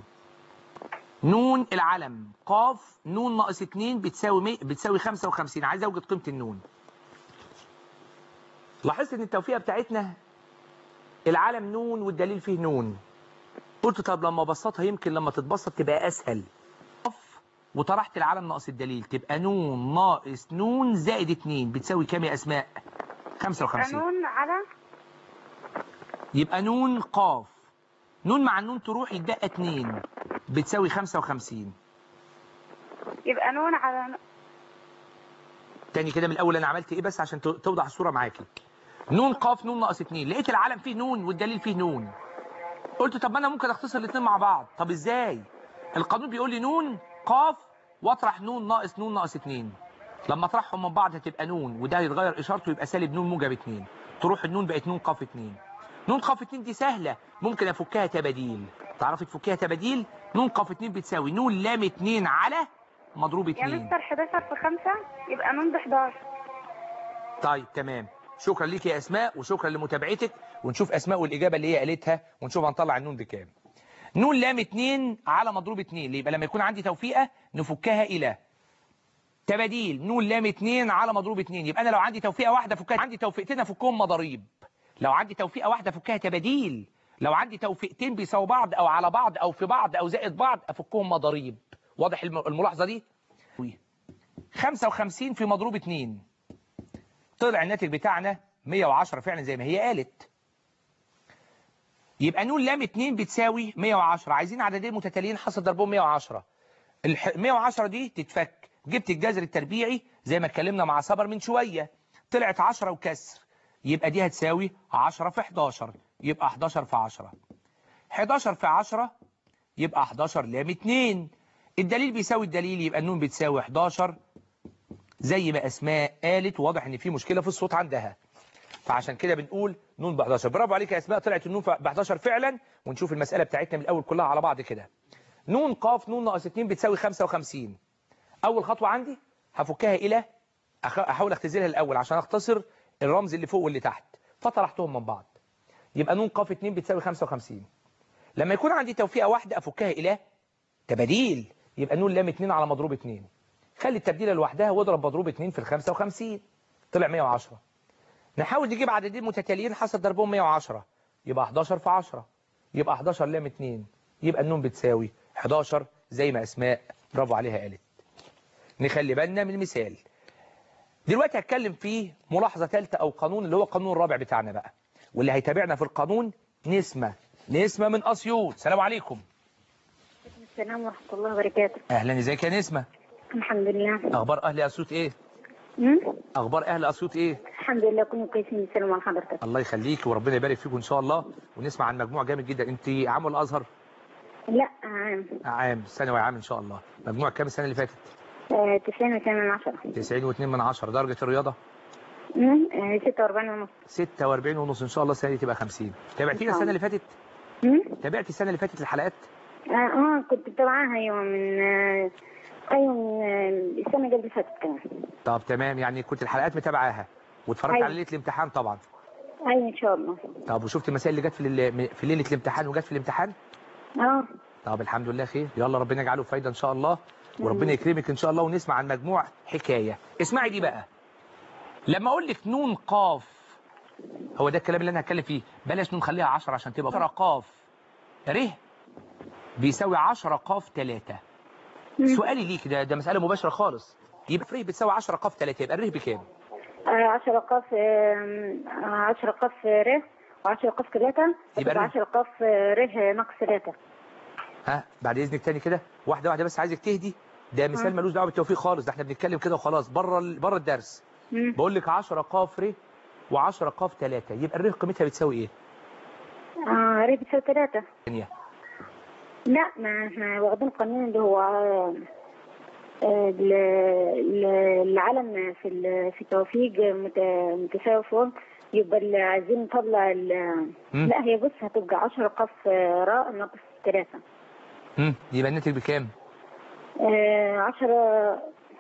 نون العلم قاف نون ناقص اتنين بتساوي مي... بتساوي خمسة وخمسين عايز اوجد قيمة النون لاحظت ان التوفيقة بتاعتنا العلم نون والدليل فيه نون قلت طب لما ابسطها يمكن لما تتبسط تبقى اسهل قف وطرحت العلم ناقص الدليل تبقى نون ناقص نون زائد 2 بتساوي كام يا اسماء 55 قانون على يبقى نون قاف نون مع النون تروح يتبقى 2 بتساوي 55 يبقى نون على تاني كده من الاول انا عملت ايه بس عشان تو- توضح الصوره معاكي نون قاف نون ناقص 2 لقيت العلم فيه نون والدليل فيه نون قلت طب ما انا ممكن اختصر الاثنين مع بعض طب ازاي القانون بيقول لي نون قاف واطرح نون ناقص نون ناقص 2 لما اطرحهم من بعض هتبقى نون وده هيتغير اشارته يبقى سالب نون موجب 2 تروح النون بقت نون قاف 2 نون قاف 2 دي سهله ممكن افكها تباديل تعرفي تفكيها تباديل نون قاف 2 بتساوي نون لام 2 على مضروب يا 2 مستر 11 في 5 يبقى نون ب 11 طيب تمام شكرا ليك يا اسماء وشكرا لمتابعتك ونشوف اسماء والاجابه اللي هي قالتها ونشوف هنطلع النون بكام نون لام 2 على مضروب 2 يبقى لما يكون عندي توفيقه نفكها الى تباديل نون لام 2 على مضروب 2 يبقى انا لو عندي توفيقه واحده فكها عندي توفيقتين افكهم مضاريب لو عندي توفيقه واحده افكها تباديل لو عندي توفيقتين بيساووا بعض او على بعض او في بعض او زائد بعض افكهم مضاريب واضح الم- الملاحظه دي 55 في مضروب 2 طلع الناتج بتاعنا 110 فعلا زي ما هي قالت يبقى نون لام 2 بتساوي 110 عايزين عددين متتاليين حصل ضربهم 110 ال 110 دي تتفك جبت الجذر التربيعي زي ما اتكلمنا مع صبر من شوية طلعت 10 وكسر يبقى دي هتساوي 10 في 11 يبقى 11 في 10 11 في 10 يبقى 11 لام 2 الدليل بيساوي الدليل يبقى النون بتساوي 11 زي ما اسماء قالت واضح ان في مشكله في الصوت عندها فعشان كده بنقول نون ب 11 برافو عليك يا اسماء طلعت النون ب 11 فعلا ونشوف المساله بتاعتنا من الاول كلها على بعض كده نون قاف نون ناقص 2 بتساوي 55 اول خطوه عندي هفكها الى أخ- احاول اختزلها الاول عشان اختصر الرمز اللي فوق واللي تحت فطرحتهم من بعض يبقى نون قاف 2 بتساوي 55 لما يكون عندي توفيقه واحده افكها الى تباديل يبقى نون لام 2 على مضروب 2 خلي التبديله لوحدها واضرب مضروب 2 في ال 55 طلع 110 نحاول نجيب عددين متتاليين حصل ضربهم 110 يبقى 11 في 10 يبقى 11 لام 2 يبقى النون بتساوي 11 زي ما اسماء برافو عليها قالت نخلي بالنا من المثال دلوقتي هتكلم فيه ملاحظه ثالثه او قانون اللي هو القانون الرابع بتاعنا بقى واللي هيتابعنا في القانون نسمه نسمه من اسيوط سلام عليكم السلام ورحمة الله وبركاته اهلا ازيك يا نسمه الحمد لله اخبار اهل اسيوط ايه مم؟ اخبار اهل اسيوط ايه الحمد لله كنا كويسين بالسلامة على حضرتك الله يخليك وربنا يبارك فيكم ان شاء الله ونسمع عن مجموع جامد جدا انت عام ولا ازهر لا عام عام ثانوي عام ان شاء الله مجموع كام السنه اللي فاتت آه، تسعين وثمانية من عشرة 92 من 10 درجه الرياضه مم؟ آه، ستة وأربعين ونص 46 ونص ان شاء الله السنه دي تبقى 50 تابعتينا السنه اللي فاتت مم؟ تابعتي السنه اللي فاتت الحلقات اه آه، كنت متابعاها ايوه من آه، ايوه من السنه قبل اللي فاتت كمان طب تمام يعني كنت الحلقات متابعاها واتفرجت أيوة. على ليله الامتحان طبعا ايوه ان شاء الله طب وشفت المسائل اللي جت في الليل- في ليله الامتحان وجت في الامتحان اه طب الحمد لله خير يلا ربنا يجعله فايده ان شاء الله وربنا يكرمك ان شاء الله ونسمع عن مجموع حكايه اسمعي دي بقى لما اقول لك نون قاف هو ده الكلام اللي انا هتكلم فيه بلاش نون خليها 10 عشان تبقى 10 قاف ر بيساوي 10 قاف 3 سؤالي ليك ده ده مساله مباشره خالص يبقى ر بتساوي 10 قاف 3 يبقى الر بكام 10 قاف 10 قاف ر و10 قاف 3 يبقى يبقى ر. 10 قاف ر ناقص 3 ها بعد اذنك تاني كده واحده واحده بس عايزك تهدي ده مثال مم. ملوش دعوه بالتوفيق خالص ده احنا بنتكلم كده وخلاص بره ال- بره الدرس بقول لك 10 قاف ر و10 قاف 3 يبقى الر قيمتها بتساوي ايه؟ اه ر بتساوي 3 ثانيه لا ما احنا واخدين قانون اللي هو آه، آه، ال- ال- العلم في ال- في التوفيق مت- متساوي فوق يبقى اللي عايزين نطلع ال- مم. لا هي بص هتبقى 10 قاف آه، راء ناقص 3 امم يبقى الناتج بكام؟ 10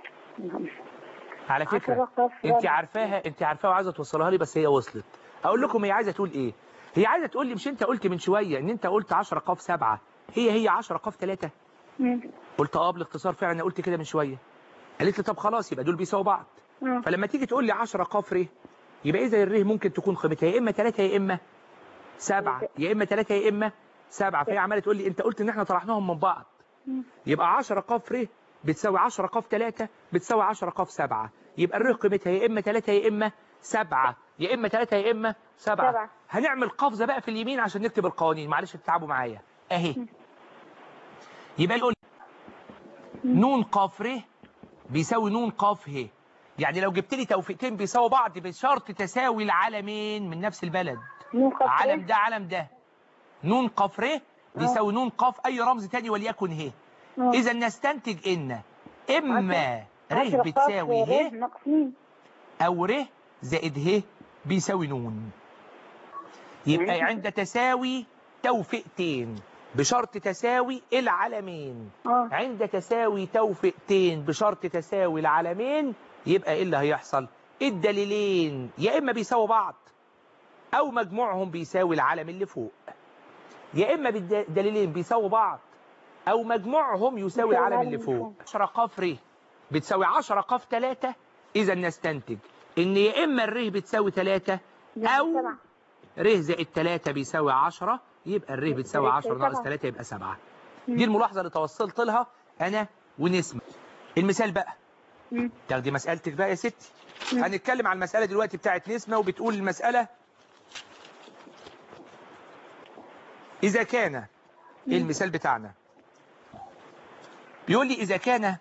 على 10 فكره قاف انت راء عارفاها انت عارفاها وعايزه توصلها لي بس هي وصلت اقول لكم هي عايزه تقول ايه؟ هي عايزه تقول لي مش انت قلت من شويه ان انت قلت 10 قاف 7 هي هي 10 قاف 3 مم. قلت اه بالاختصار فعلا انا قلت كده من شويه قالت لي طب خلاص يبقى دول بيساووا بعض آه. فلما تيجي تقول لي 10 قاف ر يبقى اذا الر ممكن تكون قيمتها يا اما 3 يا اما 7 يا اما 3 يا اما 7 فهي عماله تقول لي انت قلت ان احنا طرحناهم من بعض مم. يبقى 10 قاف ر بتساوي 10 قاف 3 بتساوي 10 قاف 7 يبقى الر قيمتها يا اما 3 يا اما 7 يا اما 3 يا اما 7 سبعة. هنعمل قفزه بقى في اليمين عشان نكتب القوانين معلش تتعبوا معايا اهي يبقى نقول نون قاف ر بيساوي نون قاف ه يعني لو جبت لي توفيقتين بيساووا بعض بشرط تساوي العلمين من نفس البلد نون قاف علم ده علم ده نون قاف ر بيساوي نون قاف اي رمز تاني وليكن ه آه. اذا نستنتج ان اما ر 10 قاف بتساوي ر ه ناقص مين او ر زائد ه بيساوي نون يبقى يعني- عند تساوي توفيقتين بشرط تساوي العلمين اه عند تساوي توفيقتين بشرط تساوي العلمين يبقى ايه اللي هيحصل الدليلين يا اما بيساووا بعض او مجموعهم بيساوي العلم اللي فوق يا اما الدليلين بيساووا بعض او مجموعهم يساوي يساوي العلم العلم اللي اللي فوق 10 قاف ر بتساوي 10 قاف 3 اذا نستنتج ان يا اما الر بتساوي 3 او سبعة. ر زائد 3 بيساوي 10 يبقى الر بتساوي 10 ناقص سبعة. 3 يبقى 7 دي الملاحظة اللي توصلت لها أنا ونسمة المثال بقى مم. تاخدي مسألتك بقى يا ستي مم. هنتكلم عن المسألة دلوقتي بتاعت نسمة وبتقول المسألة إذا كان إيه المثال بتاعنا بيقول لي إذا كان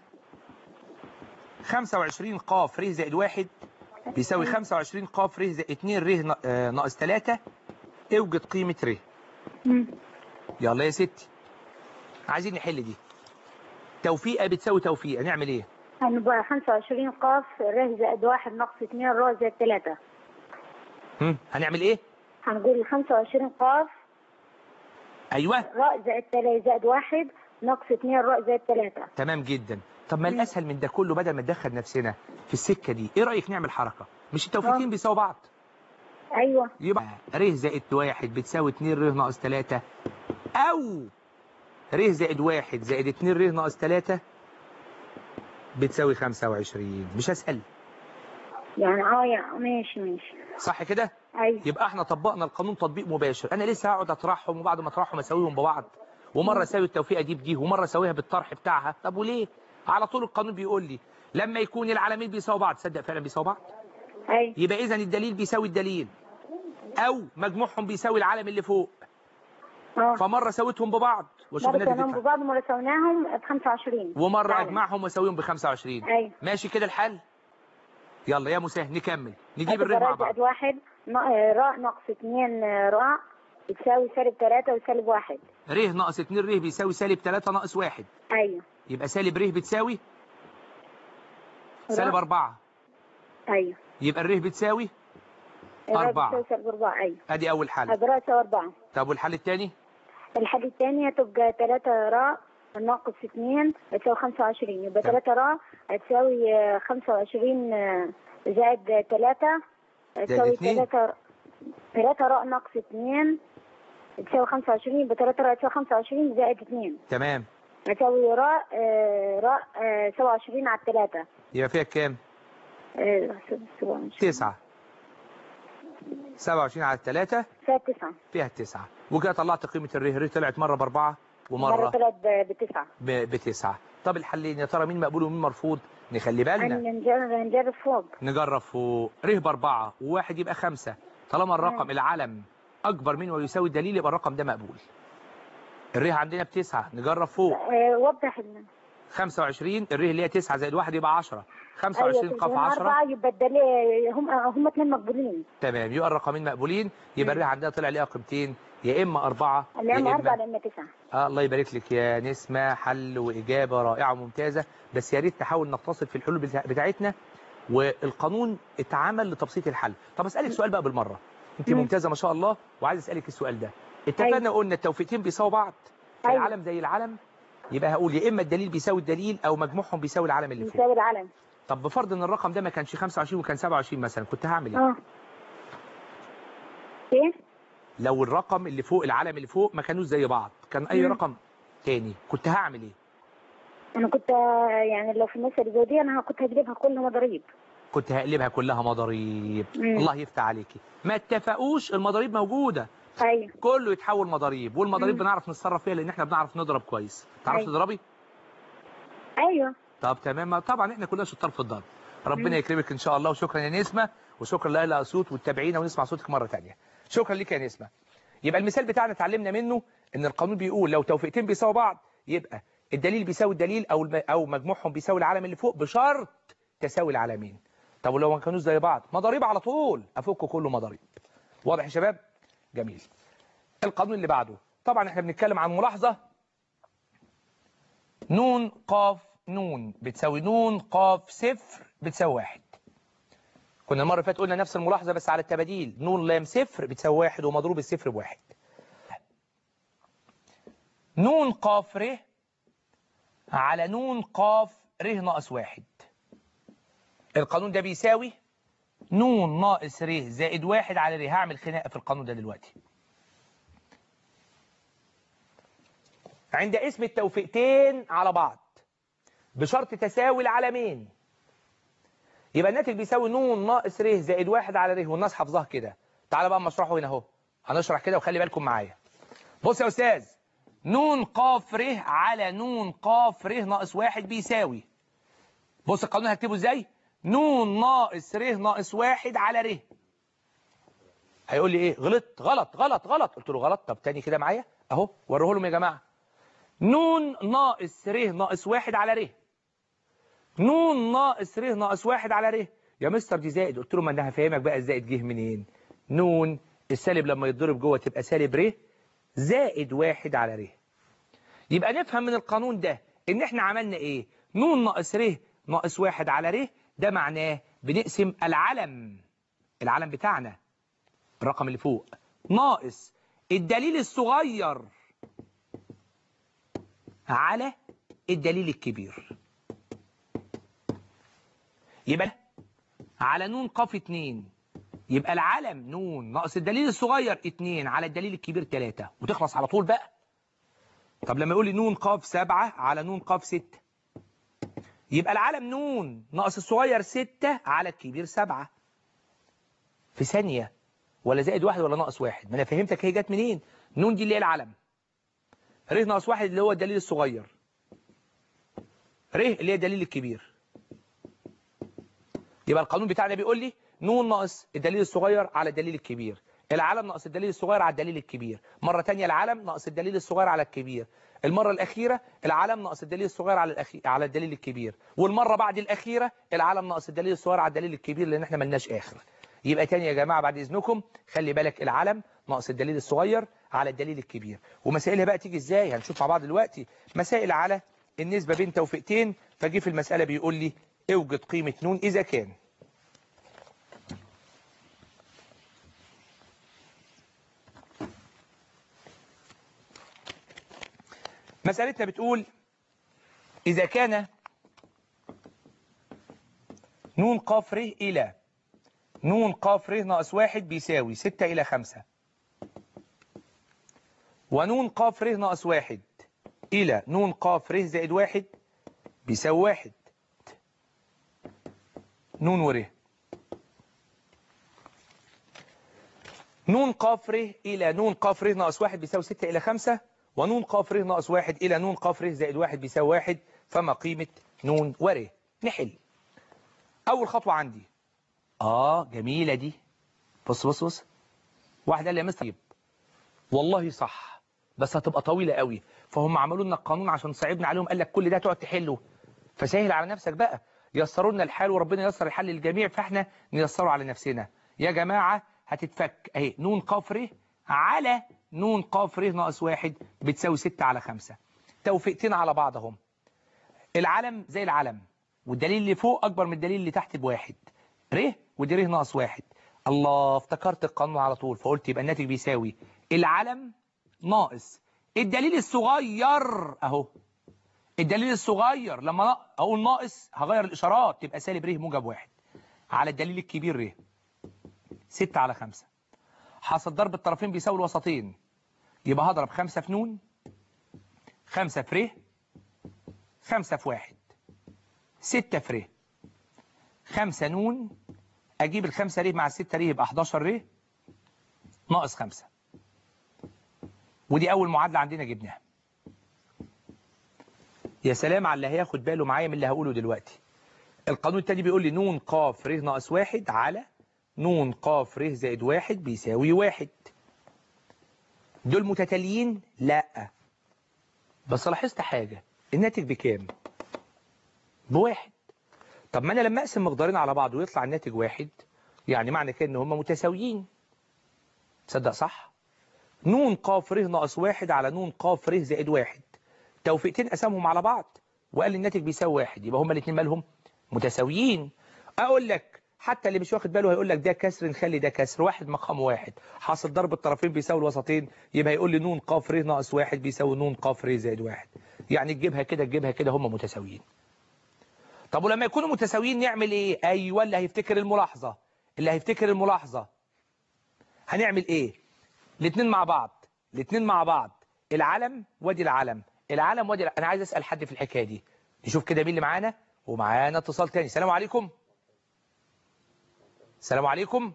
25 قاف ر زائد 1 بيساوي 25 قاف ر زائد 2 ر آه، ناقص 3 اوجد قيمة ر مم. يلا يا ستي عايزين نحل دي توفيقة بتساوي توفيقة نعمل ايه هنبقى 25 قاف ر زائد 1 ناقص 2 ر زائد 3 هم؟ هنعمل ايه هنقول 25 قاف ايوه راء زائد 3 زائد 1 ناقص 2 راء زائد 3 تمام جدا طب ما الاسهل من ده كله بدل ما ندخل نفسنا في السكة دي ايه رأيك نعمل حركة مش التوفيقين آه. بيساووا بعض ايوه يبقى ر زائد 1 بتساوي 2 ر ناقص 3 او ر زائد 1 زائد 2 ر ناقص 3 بتساوي 25 مش اسهل يعني اه يعني ماشي ماشي صح كده ايوه يبقى احنا طبقنا القانون تطبيق مباشر انا لسه هقعد اطرحهم وبعد ما اطرحهم اسويهم ببعض ومره اسوي التوفيقه دي بدي ومره اسويها بالطرح بتاعها طب وليه على طول القانون بيقول لي لما يكون العلمين بيساووا بعض تصدق فعلا بيساووا بعض ايوه يبقى اذا الدليل بيساوي الدليل او مجموعهم بيساوي العلم اللي فوق اه فمره سويتهم ببعض واشوف مرة الناتج سويناهم بتاعها ببعض مرة سويناهم ب 25 ومره تعالى. اجمعهم واسويهم ب 25 ايوه ماشي كده الحل يلا يا مساه نكمل نجيب هتبقى الري مع راء بعض زائد 1 راء ناقص 2 راء بتساوي سالب 3 وسالب 1 ر ناقص 2 ر بيساوي سالب 3 ناقص 1 ايوه يبقى سالب ر بتساوي سالب راء. 4 ايوه يبقى الر بتساوي الراء أربعة. بتساوي سالب 4 ايوه ادي اول حل هتبقى راء تساوي 4 طب والحل الثاني الحل الثاني هتبقى 3 راء ناقص اتنين هتساوي خمسة وعشرين يبقى تمام. تلاتة راء هتساوي آه، خمسة وعشرين آه، زائد تلاتة هتساوي اتنين. تلاتة تلاتة راء ناقص اتنين تساوي خمسة وعشرين يبقى تلاتة راء تساوي خمسة وعشرين زائد اتنين تمام هتساوي راء آه، راء آه، سبعة وعشرين على التلاتة يبقى فيها كام آه، سبعة وعشرين. تسعة 27 على الثلاثة فيها تسعة فيها التسعة وكده طلعت قيمة الره الره طلعت مرة بأربعة مرة ومرة طلعت ب- بتسعة ب- بتسعة طب الحلين يا ترى مين مقبول ومين مرفوض نخلي بالنا هنجرب هنجرب فوق نجرب فوق ره بأربعة وواحد يبقى خمسة طالما الرقم العلم أكبر من ويساوي الدليل يبقى الرقم ده مقبول الره عندنا بتسعة نجرب فوق آه، وضح ال- 25 الره اللي هي 9 زائد 1 يبقى 10 25 أيوة، قاف 10 أربعة يبقى الدليل هم هم اثنين مقبولين تمام يبقى الرقمين مقبولين يبقى الره عندنا طلع ليها قيمتين يا إما أربعة يا لأن أربعة إما لأن تسعة آه الله يبارك لك يا نسمة حل وإجابة رائعة وممتازة بس يا ريت نحاول نقتصد في الحلول بتاع- بتاعتنا والقانون اتعمل لتبسيط الحل طب أسألك سؤال بقى بالمرة أنت مم. ممتازة ما شاء الله وعايز أسألك السؤال ده اتفقنا قلنا التوفيقتين بيساووا بعض أيوة. العلم زي العلم يبقى هقول يا إما الدليل بيساوي الدليل أو مجموعهم بيساوي العلم اللي فوق يساوي العلم طب بفرض ان الرقم ده ما كانش 25 وكان 27 مثلا كنت هعمل ايه اه ايه لو الرقم اللي فوق العلم اللي فوق ما كانوش زي بعض كان اي مم. رقم تاني كنت هعمل ايه انا كنت آه، يعني لو في المسألة زي دي انا كنت هجيبها كلها مضاريب كنت هقلبها كلها مضاريب مم. الله يفتح عليكي ما اتفقوش المضاريب موجودة ايوه كله يتحول مضاريب والمضاريب مم. بنعرف نتصرف فيها لان احنا بنعرف نضرب كويس تعرفي أيوة. تضربي ايوه طب تمام ما طبعا احنا كلنا شطار في الضرب ربنا مم. يكرمك ان شاء الله وشكرا يا نسمة وشكرا لأهل صوت والتابعين ونسمع صوتك مرة تانية شكرا لك يا نسمة يبقى المثال بتاعنا اتعلمنا منه ان القانون بيقول لو توفيقتين بيساووا بعض يبقى الدليل بيساوي الدليل او الم... او مجموعهم بيساوي العلم اللي فوق بشرط تساوي العلمين طب ولو ما كانوش زي بعض مضاريب على طول افك كله مضاريب واضح يا شباب جميل القانون اللي بعده طبعا احنا بنتكلم عن ملاحظة نون قاف نون بتساوي نون قاف صفر بتساوي واحد كنا المرة اللي فاتت قلنا نفس الملاحظة بس على التباديل نون لام صفر بتساوي واحد ومضروب الصفر بواحد نون قاف ر على نون قاف ر ناقص واحد القانون ده بيساوي نون ناقص ر زائد واحد على ر هعمل خناقة في القانون ده دلوقتي عند اسم التوفيقتين على بعض بشرط تساوي العلمين يبقى الناتج بيساوي نون ناقص ر زائد واحد على ر والناس حافظاها كده تعالى بقى اما اشرحه هنا اهو هنشرح كده وخلي بالكم معايا بص يا استاذ نون قاف ر على نون قاف ر ناقص واحد بيساوي بص القانون هكتبه ازاي نون ناقص ر ناقص واحد على ر هيقول لي ايه غلط غلط غلط غلط قلت له غلط طب تاني كده معايا اهو وريه لهم يا جماعه نون ناقص ر ناقص واحد على ر نون ناقص ر ناقص واحد على ر يا مستر دي زائد قلت له ما انا هفهمك بقى الزائد جه منين نون السالب لما يتضرب جوه تبقى سالب ر زائد واحد على ر يبقى نفهم من القانون ده ان احنا عملنا ايه نون ناقص ر ناقص واحد على ر ده معناه بنقسم العلم العلم بتاعنا الرقم اللي فوق ناقص الدليل الصغير على الدليل الكبير يبقى على نون قاف اتنين يبقى العلم نون ناقص الدليل الصغير اتنين على الدليل الكبير تلاتة وتخلص على طول بقى طب لما يقول لي نون قاف سبعة على نون قاف ستة يبقى العلم نون ناقص الصغير ستة على الكبير سبعة في ثانية ولا زائد واحد ولا ناقص واحد ما انا فهمتك هي جت منين نون دي اللي هي العلم ر ناقص واحد اللي هو الدليل الصغير ر اللي هي الدليل الكبير يبقى القانون بتاعنا بيقول لي نون ناقص الدليل الصغير على الدليل الكبير العلم ناقص الدليل الصغير على الدليل الكبير مرة تانية العلم ناقص الدليل الصغير على الكبير المرة الأخيرة العلم ناقص الدليل الصغير على الأخي... على الدليل الكبير والمرة بعد الأخيرة العلم ناقص الدليل الصغير على الدليل الكبير لأن احنا ملناش آخر يبقى تاني يا جماعة بعد إذنكم خلي بالك العلم ناقص الدليل الصغير على الدليل الكبير ومسائلها بقى تيجي ازاي هنشوف مع بعض دلوقتي مسائل على النسبة بين توفيقتين فجي في المسألة بيقول لي اوجد قيمة نون إذا كان مسألتنا بتقول إذا كان نون قاف ر إلى نون قاف ر ناقص واحد بيساوي ستة إلى خمسة ونون قاف ر ناقص واحد إلى نون قاف ر زائد واحد بيساوي واحد نون ور نون قاف ر إلى نون قاف ر ناقص واحد بيساوي ستة إلى خمسة ونون قاف ر ناقص واحد إلى نون قاف ر زائد واحد بيساوي واحد فما قيمة نون ور نحل أول خطوة عندي آه جميلة دي بص بص بص واحد قال لي يا مستر طيب والله صح بس هتبقى طويلة قوي فهم عملوا لنا القانون عشان صعبنا عليهم قال لك كل ده تقعد تحله فسهل على نفسك بقى يسروا لنا الحال وربنا ييسر الحل للجميع فاحنا نيسره على نفسنا يا جماعة هتتفك اهي نون قاف ر على نون قاف ر ناقص واحد بتساوي 6 على 5 توفيقتين على بعض اهم العلم زي العلم والدليل اللي فوق اكبر من الدليل اللي تحت بواحد ر ودي ر ناقص واحد الله افتكرت القانون على طول فقلت يبقى الناتج بيساوي العلم ناقص الدليل الصغير اهو الدليل الصغير لما اقول ناقص هغير الاشارات تبقى سالب ر موجب واحد على الدليل الكبير ر 6 على 5 حاصل ضرب الطرفين بيساوي الوسطين يبقى هضرب 5 في نون 5 في ر 5 في واحد 6 في ر 5 نون اجيب الخمسة ر مع الستة ر يبقى 11 ر ناقص 5 ودي اول معادلة عندنا جبناها يا سلام على اللي هياخد باله معايا من اللي هقوله دلوقتي القانون التاني بيقول لي نون قاف ر ناقص واحد على نون قاف ر زائد واحد بيساوي واحد دول متتاليين لا بس لاحظت حاجة الناتج بكام بواحد طب ما انا لما اقسم مقدارين على بعض ويطلع الناتج واحد يعني معنى كده ان هم متساويين تصدق صح نون قاف ر ناقص واحد على نون قاف ر زائد واحد توفيقتين قسمهم على بعض وقال لي الناتج بيساوي واحد يبقى هما الاثنين مالهم متساويين اقول لك حتى اللي مش واخد باله هيقول لك ده كسر نخلي ده كسر واحد مقام واحد حاصل ضرب الطرفين بيساوي الوسطين يبقى يقول لي نون قاف ر ناقص واحد بيساوي نون قاف ر زائد واحد يعني تجيبها كده تجيبها كده هما متساويين طب ولما يكونوا متساويين نعمل ايه ايوه اللي هيفتكر الملاحظه اللي هيفتكر الملاحظه هنعمل ايه الاثنين مع بعض الاثنين مع بعض العلم وادي العلم العلم وادي العلم. انا عايز اسال حد في الحكايه دي نشوف كده مين اللي معانا ومعانا اتصال تاني السلام عليكم السلام عليكم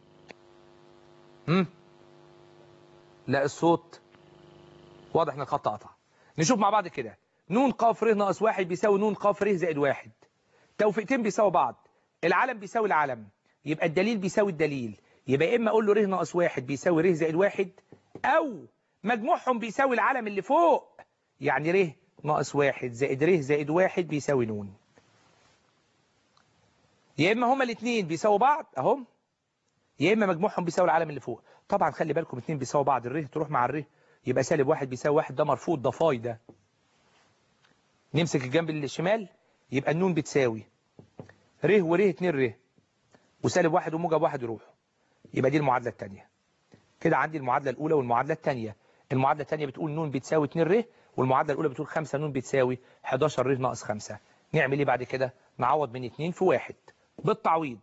امم لا الصوت واضح ان الخط قطع نشوف مع بعض كده نون قاف ر ناقص واحد بيساوي نون قاف ر زائد واحد توفيقتين بيساوي بعض العلم بيساوي العلم يبقى الدليل بيساوي الدليل يبقى اما اقول له ر ناقص واحد بيساوي ر زائد واحد او مجموعهم بيساوي العلم اللي فوق يعني ر ناقص واحد زائد ر زائد واحد بيساوي نون يا اما هما الاثنين بيساووا بعض اهم يا اما مجموعهم بيساوي العلم اللي فوق طبعا خلي بالكم اثنين بيساووا بعض الر تروح مع الر يبقى سالب واحد بيساوي واحد ده مرفوض ده فاي ده نمسك الجنب الشمال يبقى النون بتساوي ر ور 2 ر وسالب واحد وموجب واحد يروحوا يبقى دي المعادلة الثانية كده عندي المعادلة الأولى والمعادلة الثانية المعادلة الثانية بتقول نون بتساوي 2 ر والمعادلة الأولى بتقول 5 نون بتساوي 11 ر ناقص 5 نعمل ايه بعد كده نعوض من 2 في 1 بالتعويض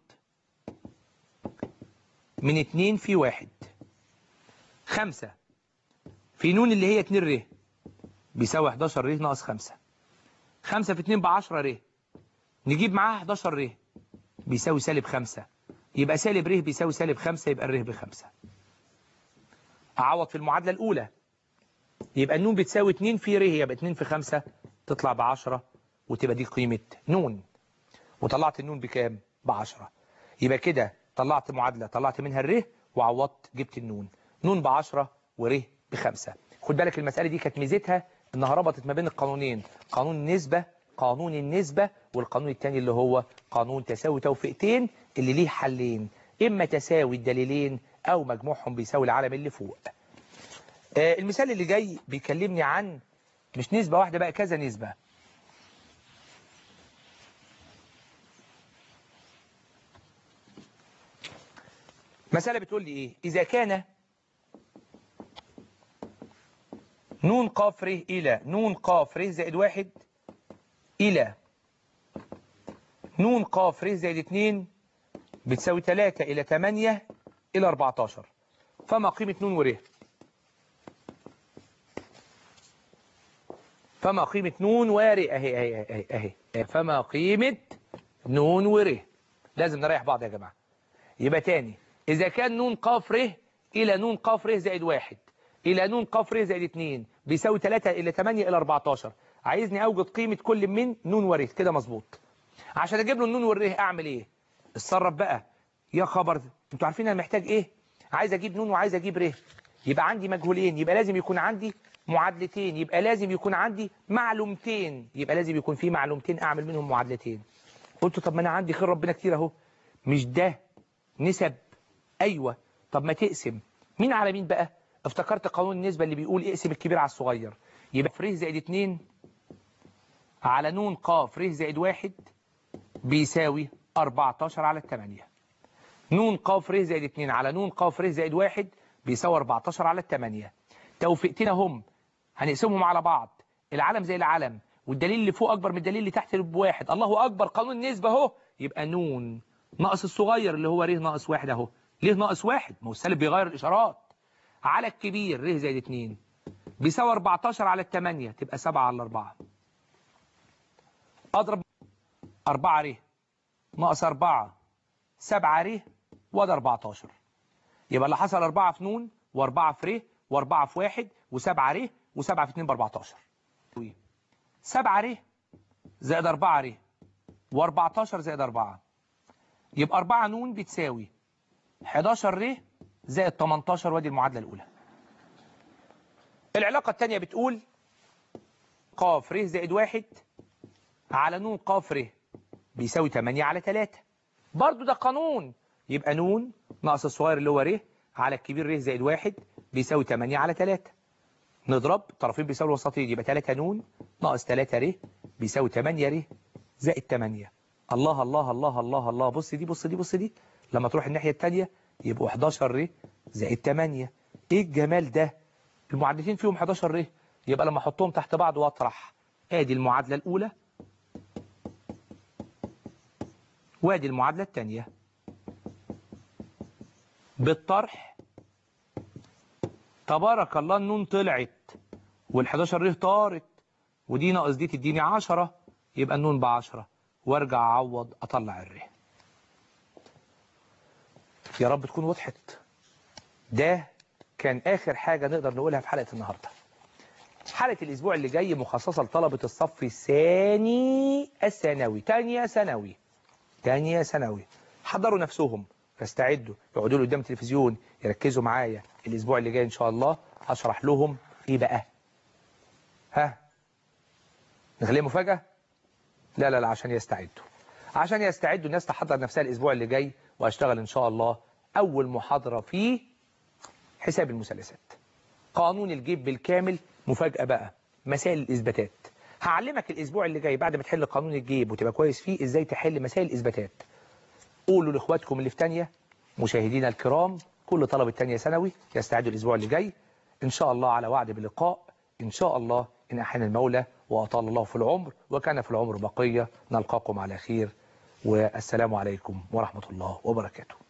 من 2 في 1 5 في نون اللي هي 2 ر بيساوي 11 ر ناقص 5 5 في 2 ب 10 ر نجيب معاها 11 ر بيساوي سالب 5 يبقى سالب ر بيساوي سالب 5 يبقى الر بخمسة أعوض في المعادلة الأولى يبقى النون بتساوي 2 في ر يبقى 2 في 5 تطلع ب 10 وتبقى دي قيمة نون وطلعت النون بكام؟ ب 10 يبقى كده طلعت معادلة طلعت منها الر وعوضت جبت النون نون ب 10 ور بخمسة خد بالك المسألة دي كانت ميزتها انها ربطت ما بين القانونين قانون النسبة قانون النسبة والقانون الثاني اللي هو قانون تساوي توفيقتين اللي ليه حلين إما تساوي الدليلين أو مجموعهم بيساوي العلم اللي فوق آه المثال اللي جاي بيكلمني عن مش نسبة واحدة بقى كذا نسبة مسألة بتقول لي إيه إذا كان نون قاف ر إلى نون قاف ر زائد واحد إلى نون قاف ر زائد 2 بتساوي 3 إلى 8 إلى 14 فما قيمة نون ور فما قيمة نون وار أهي أهي أهي أهي, أهي. فما قيمة نون ور لازم نريح بعض يا جماعة يبقى تاني إذا كان نون قاف ر إلى نون قاف ر زائد 1 إلى نون قاف ر زائد 2 بيساوي 3 إلى 8 إلى 14 عايزني أوجد قيمة كل من نون ور كده مظبوط عشان أجيب له النون والره أعمل إيه اتصرف بقى يا خبر انتوا عارفين انا محتاج ايه عايز اجيب نون وعايز اجيب ره يبقى عندي مجهولين يبقى لازم يكون عندي معادلتين يبقى لازم يكون عندي معلومتين يبقى لازم يكون في معلومتين اعمل منهم معادلتين قلت طب ما انا عندي خير ربنا كتير اهو مش ده نسب ايوه طب ما تقسم مين على مين بقى افتكرت قانون النسبة اللي بيقول اقسم الكبير على الصغير يبقى ف ر زائد 2 على نون ق ر زائد 1 بيساوي 14 على 8 نون ق ر زائد 2 على نون ق ر زائد 1 بيساوي 14 على 8 توفيقتنا هم هنقسمهم على بعض العلم زي العلم والدليل اللي فوق اكبر من الدليل اللي تحت بواحد الله اكبر قانون النسبة اهو يبقى نون ناقص الصغير اللي هو ر ناقص واحد اهو ليه ناقص واحد ما هو السالب بيغير الاشارات على الكبير ر زائد 2 بيساوي 14 على 8 تبقى 7 على 4 اضرب 4 ر ناقص 4 7 ر وده 14 يبقى اللي حصل 4 في نون و4 في ر و4 في 1 و7 ر و7 في 2 ب 14 7 ر زائد 4 ر و14 زائد 4 يبقى 4 نون بتساوي 11 ر زائد 18 وادي المعادلة الأولى العلاقة الثانية بتقول ق ر زائد 1 على نون ق ر بيساوي 8 على 3 برضو ده قانون يبقى نون ناقص الصغير اللي هو ر على الكبير ر زائد 1 بيساوي 8 على 3 نضرب طرفين بيساوي الوسطين يبقى 3 نون ناقص 3 ر بيساوي 8 ر زائد 8 الله الله الله الله الله بص دي بص دي بص دي لما تروح الناحية الثانية يبقوا 11 ر زائد 8 ايه الجمال ده المعادلتين فيهم 11 ر يبقى لما احطهم تحت بعض واطرح ادي المعادلة الاولى وادي المعادلة الثانية بالطرح تبارك الله النون طلعت وال11 ر طارت ودي ناقص دي تديني 10 يبقى النون ب 10 وارجع اعوض اطلع الر يا رب تكون وضحت ده كان آخر حاجة نقدر نقولها في حلقة النهاردة حلقة الأسبوع اللي جاي مخصصة لطلبة الصف الثاني الثانوي تانية ثانوي تانية ثانوي حضروا نفسهم فاستعدوا يقعدوا له قدام التلفزيون يركزوا معايا الأسبوع اللي جاي إن شاء الله هشرح لهم إيه بقى ها نخليها مفاجأة لا لا لا عشان يستعدوا عشان يستعدوا الناس تحضر نفسها الأسبوع اللي جاي واشتغل إن شاء الله أول محاضرة في حساب المثلثات قانون الجيب بالكامل مفاجأة بقى مسائل الإثباتات هعلمك الأسبوع اللي جاي بعد ما تحل قانون الجيب وتبقى كويس فيه إزاي تحل مسائل الإثباتات قولوا لإخواتكم اللي في تانية مشاهدينا الكرام كل طلبة تانية ثانوي يستعدوا الأسبوع اللي جاي إن شاء الله على وعد بلقاء إن شاء الله إن أحيان المولى وأطال الله في العمر وكان في العمر بقية نلقاكم على خير والسلام عليكم ورحمة الله وبركاته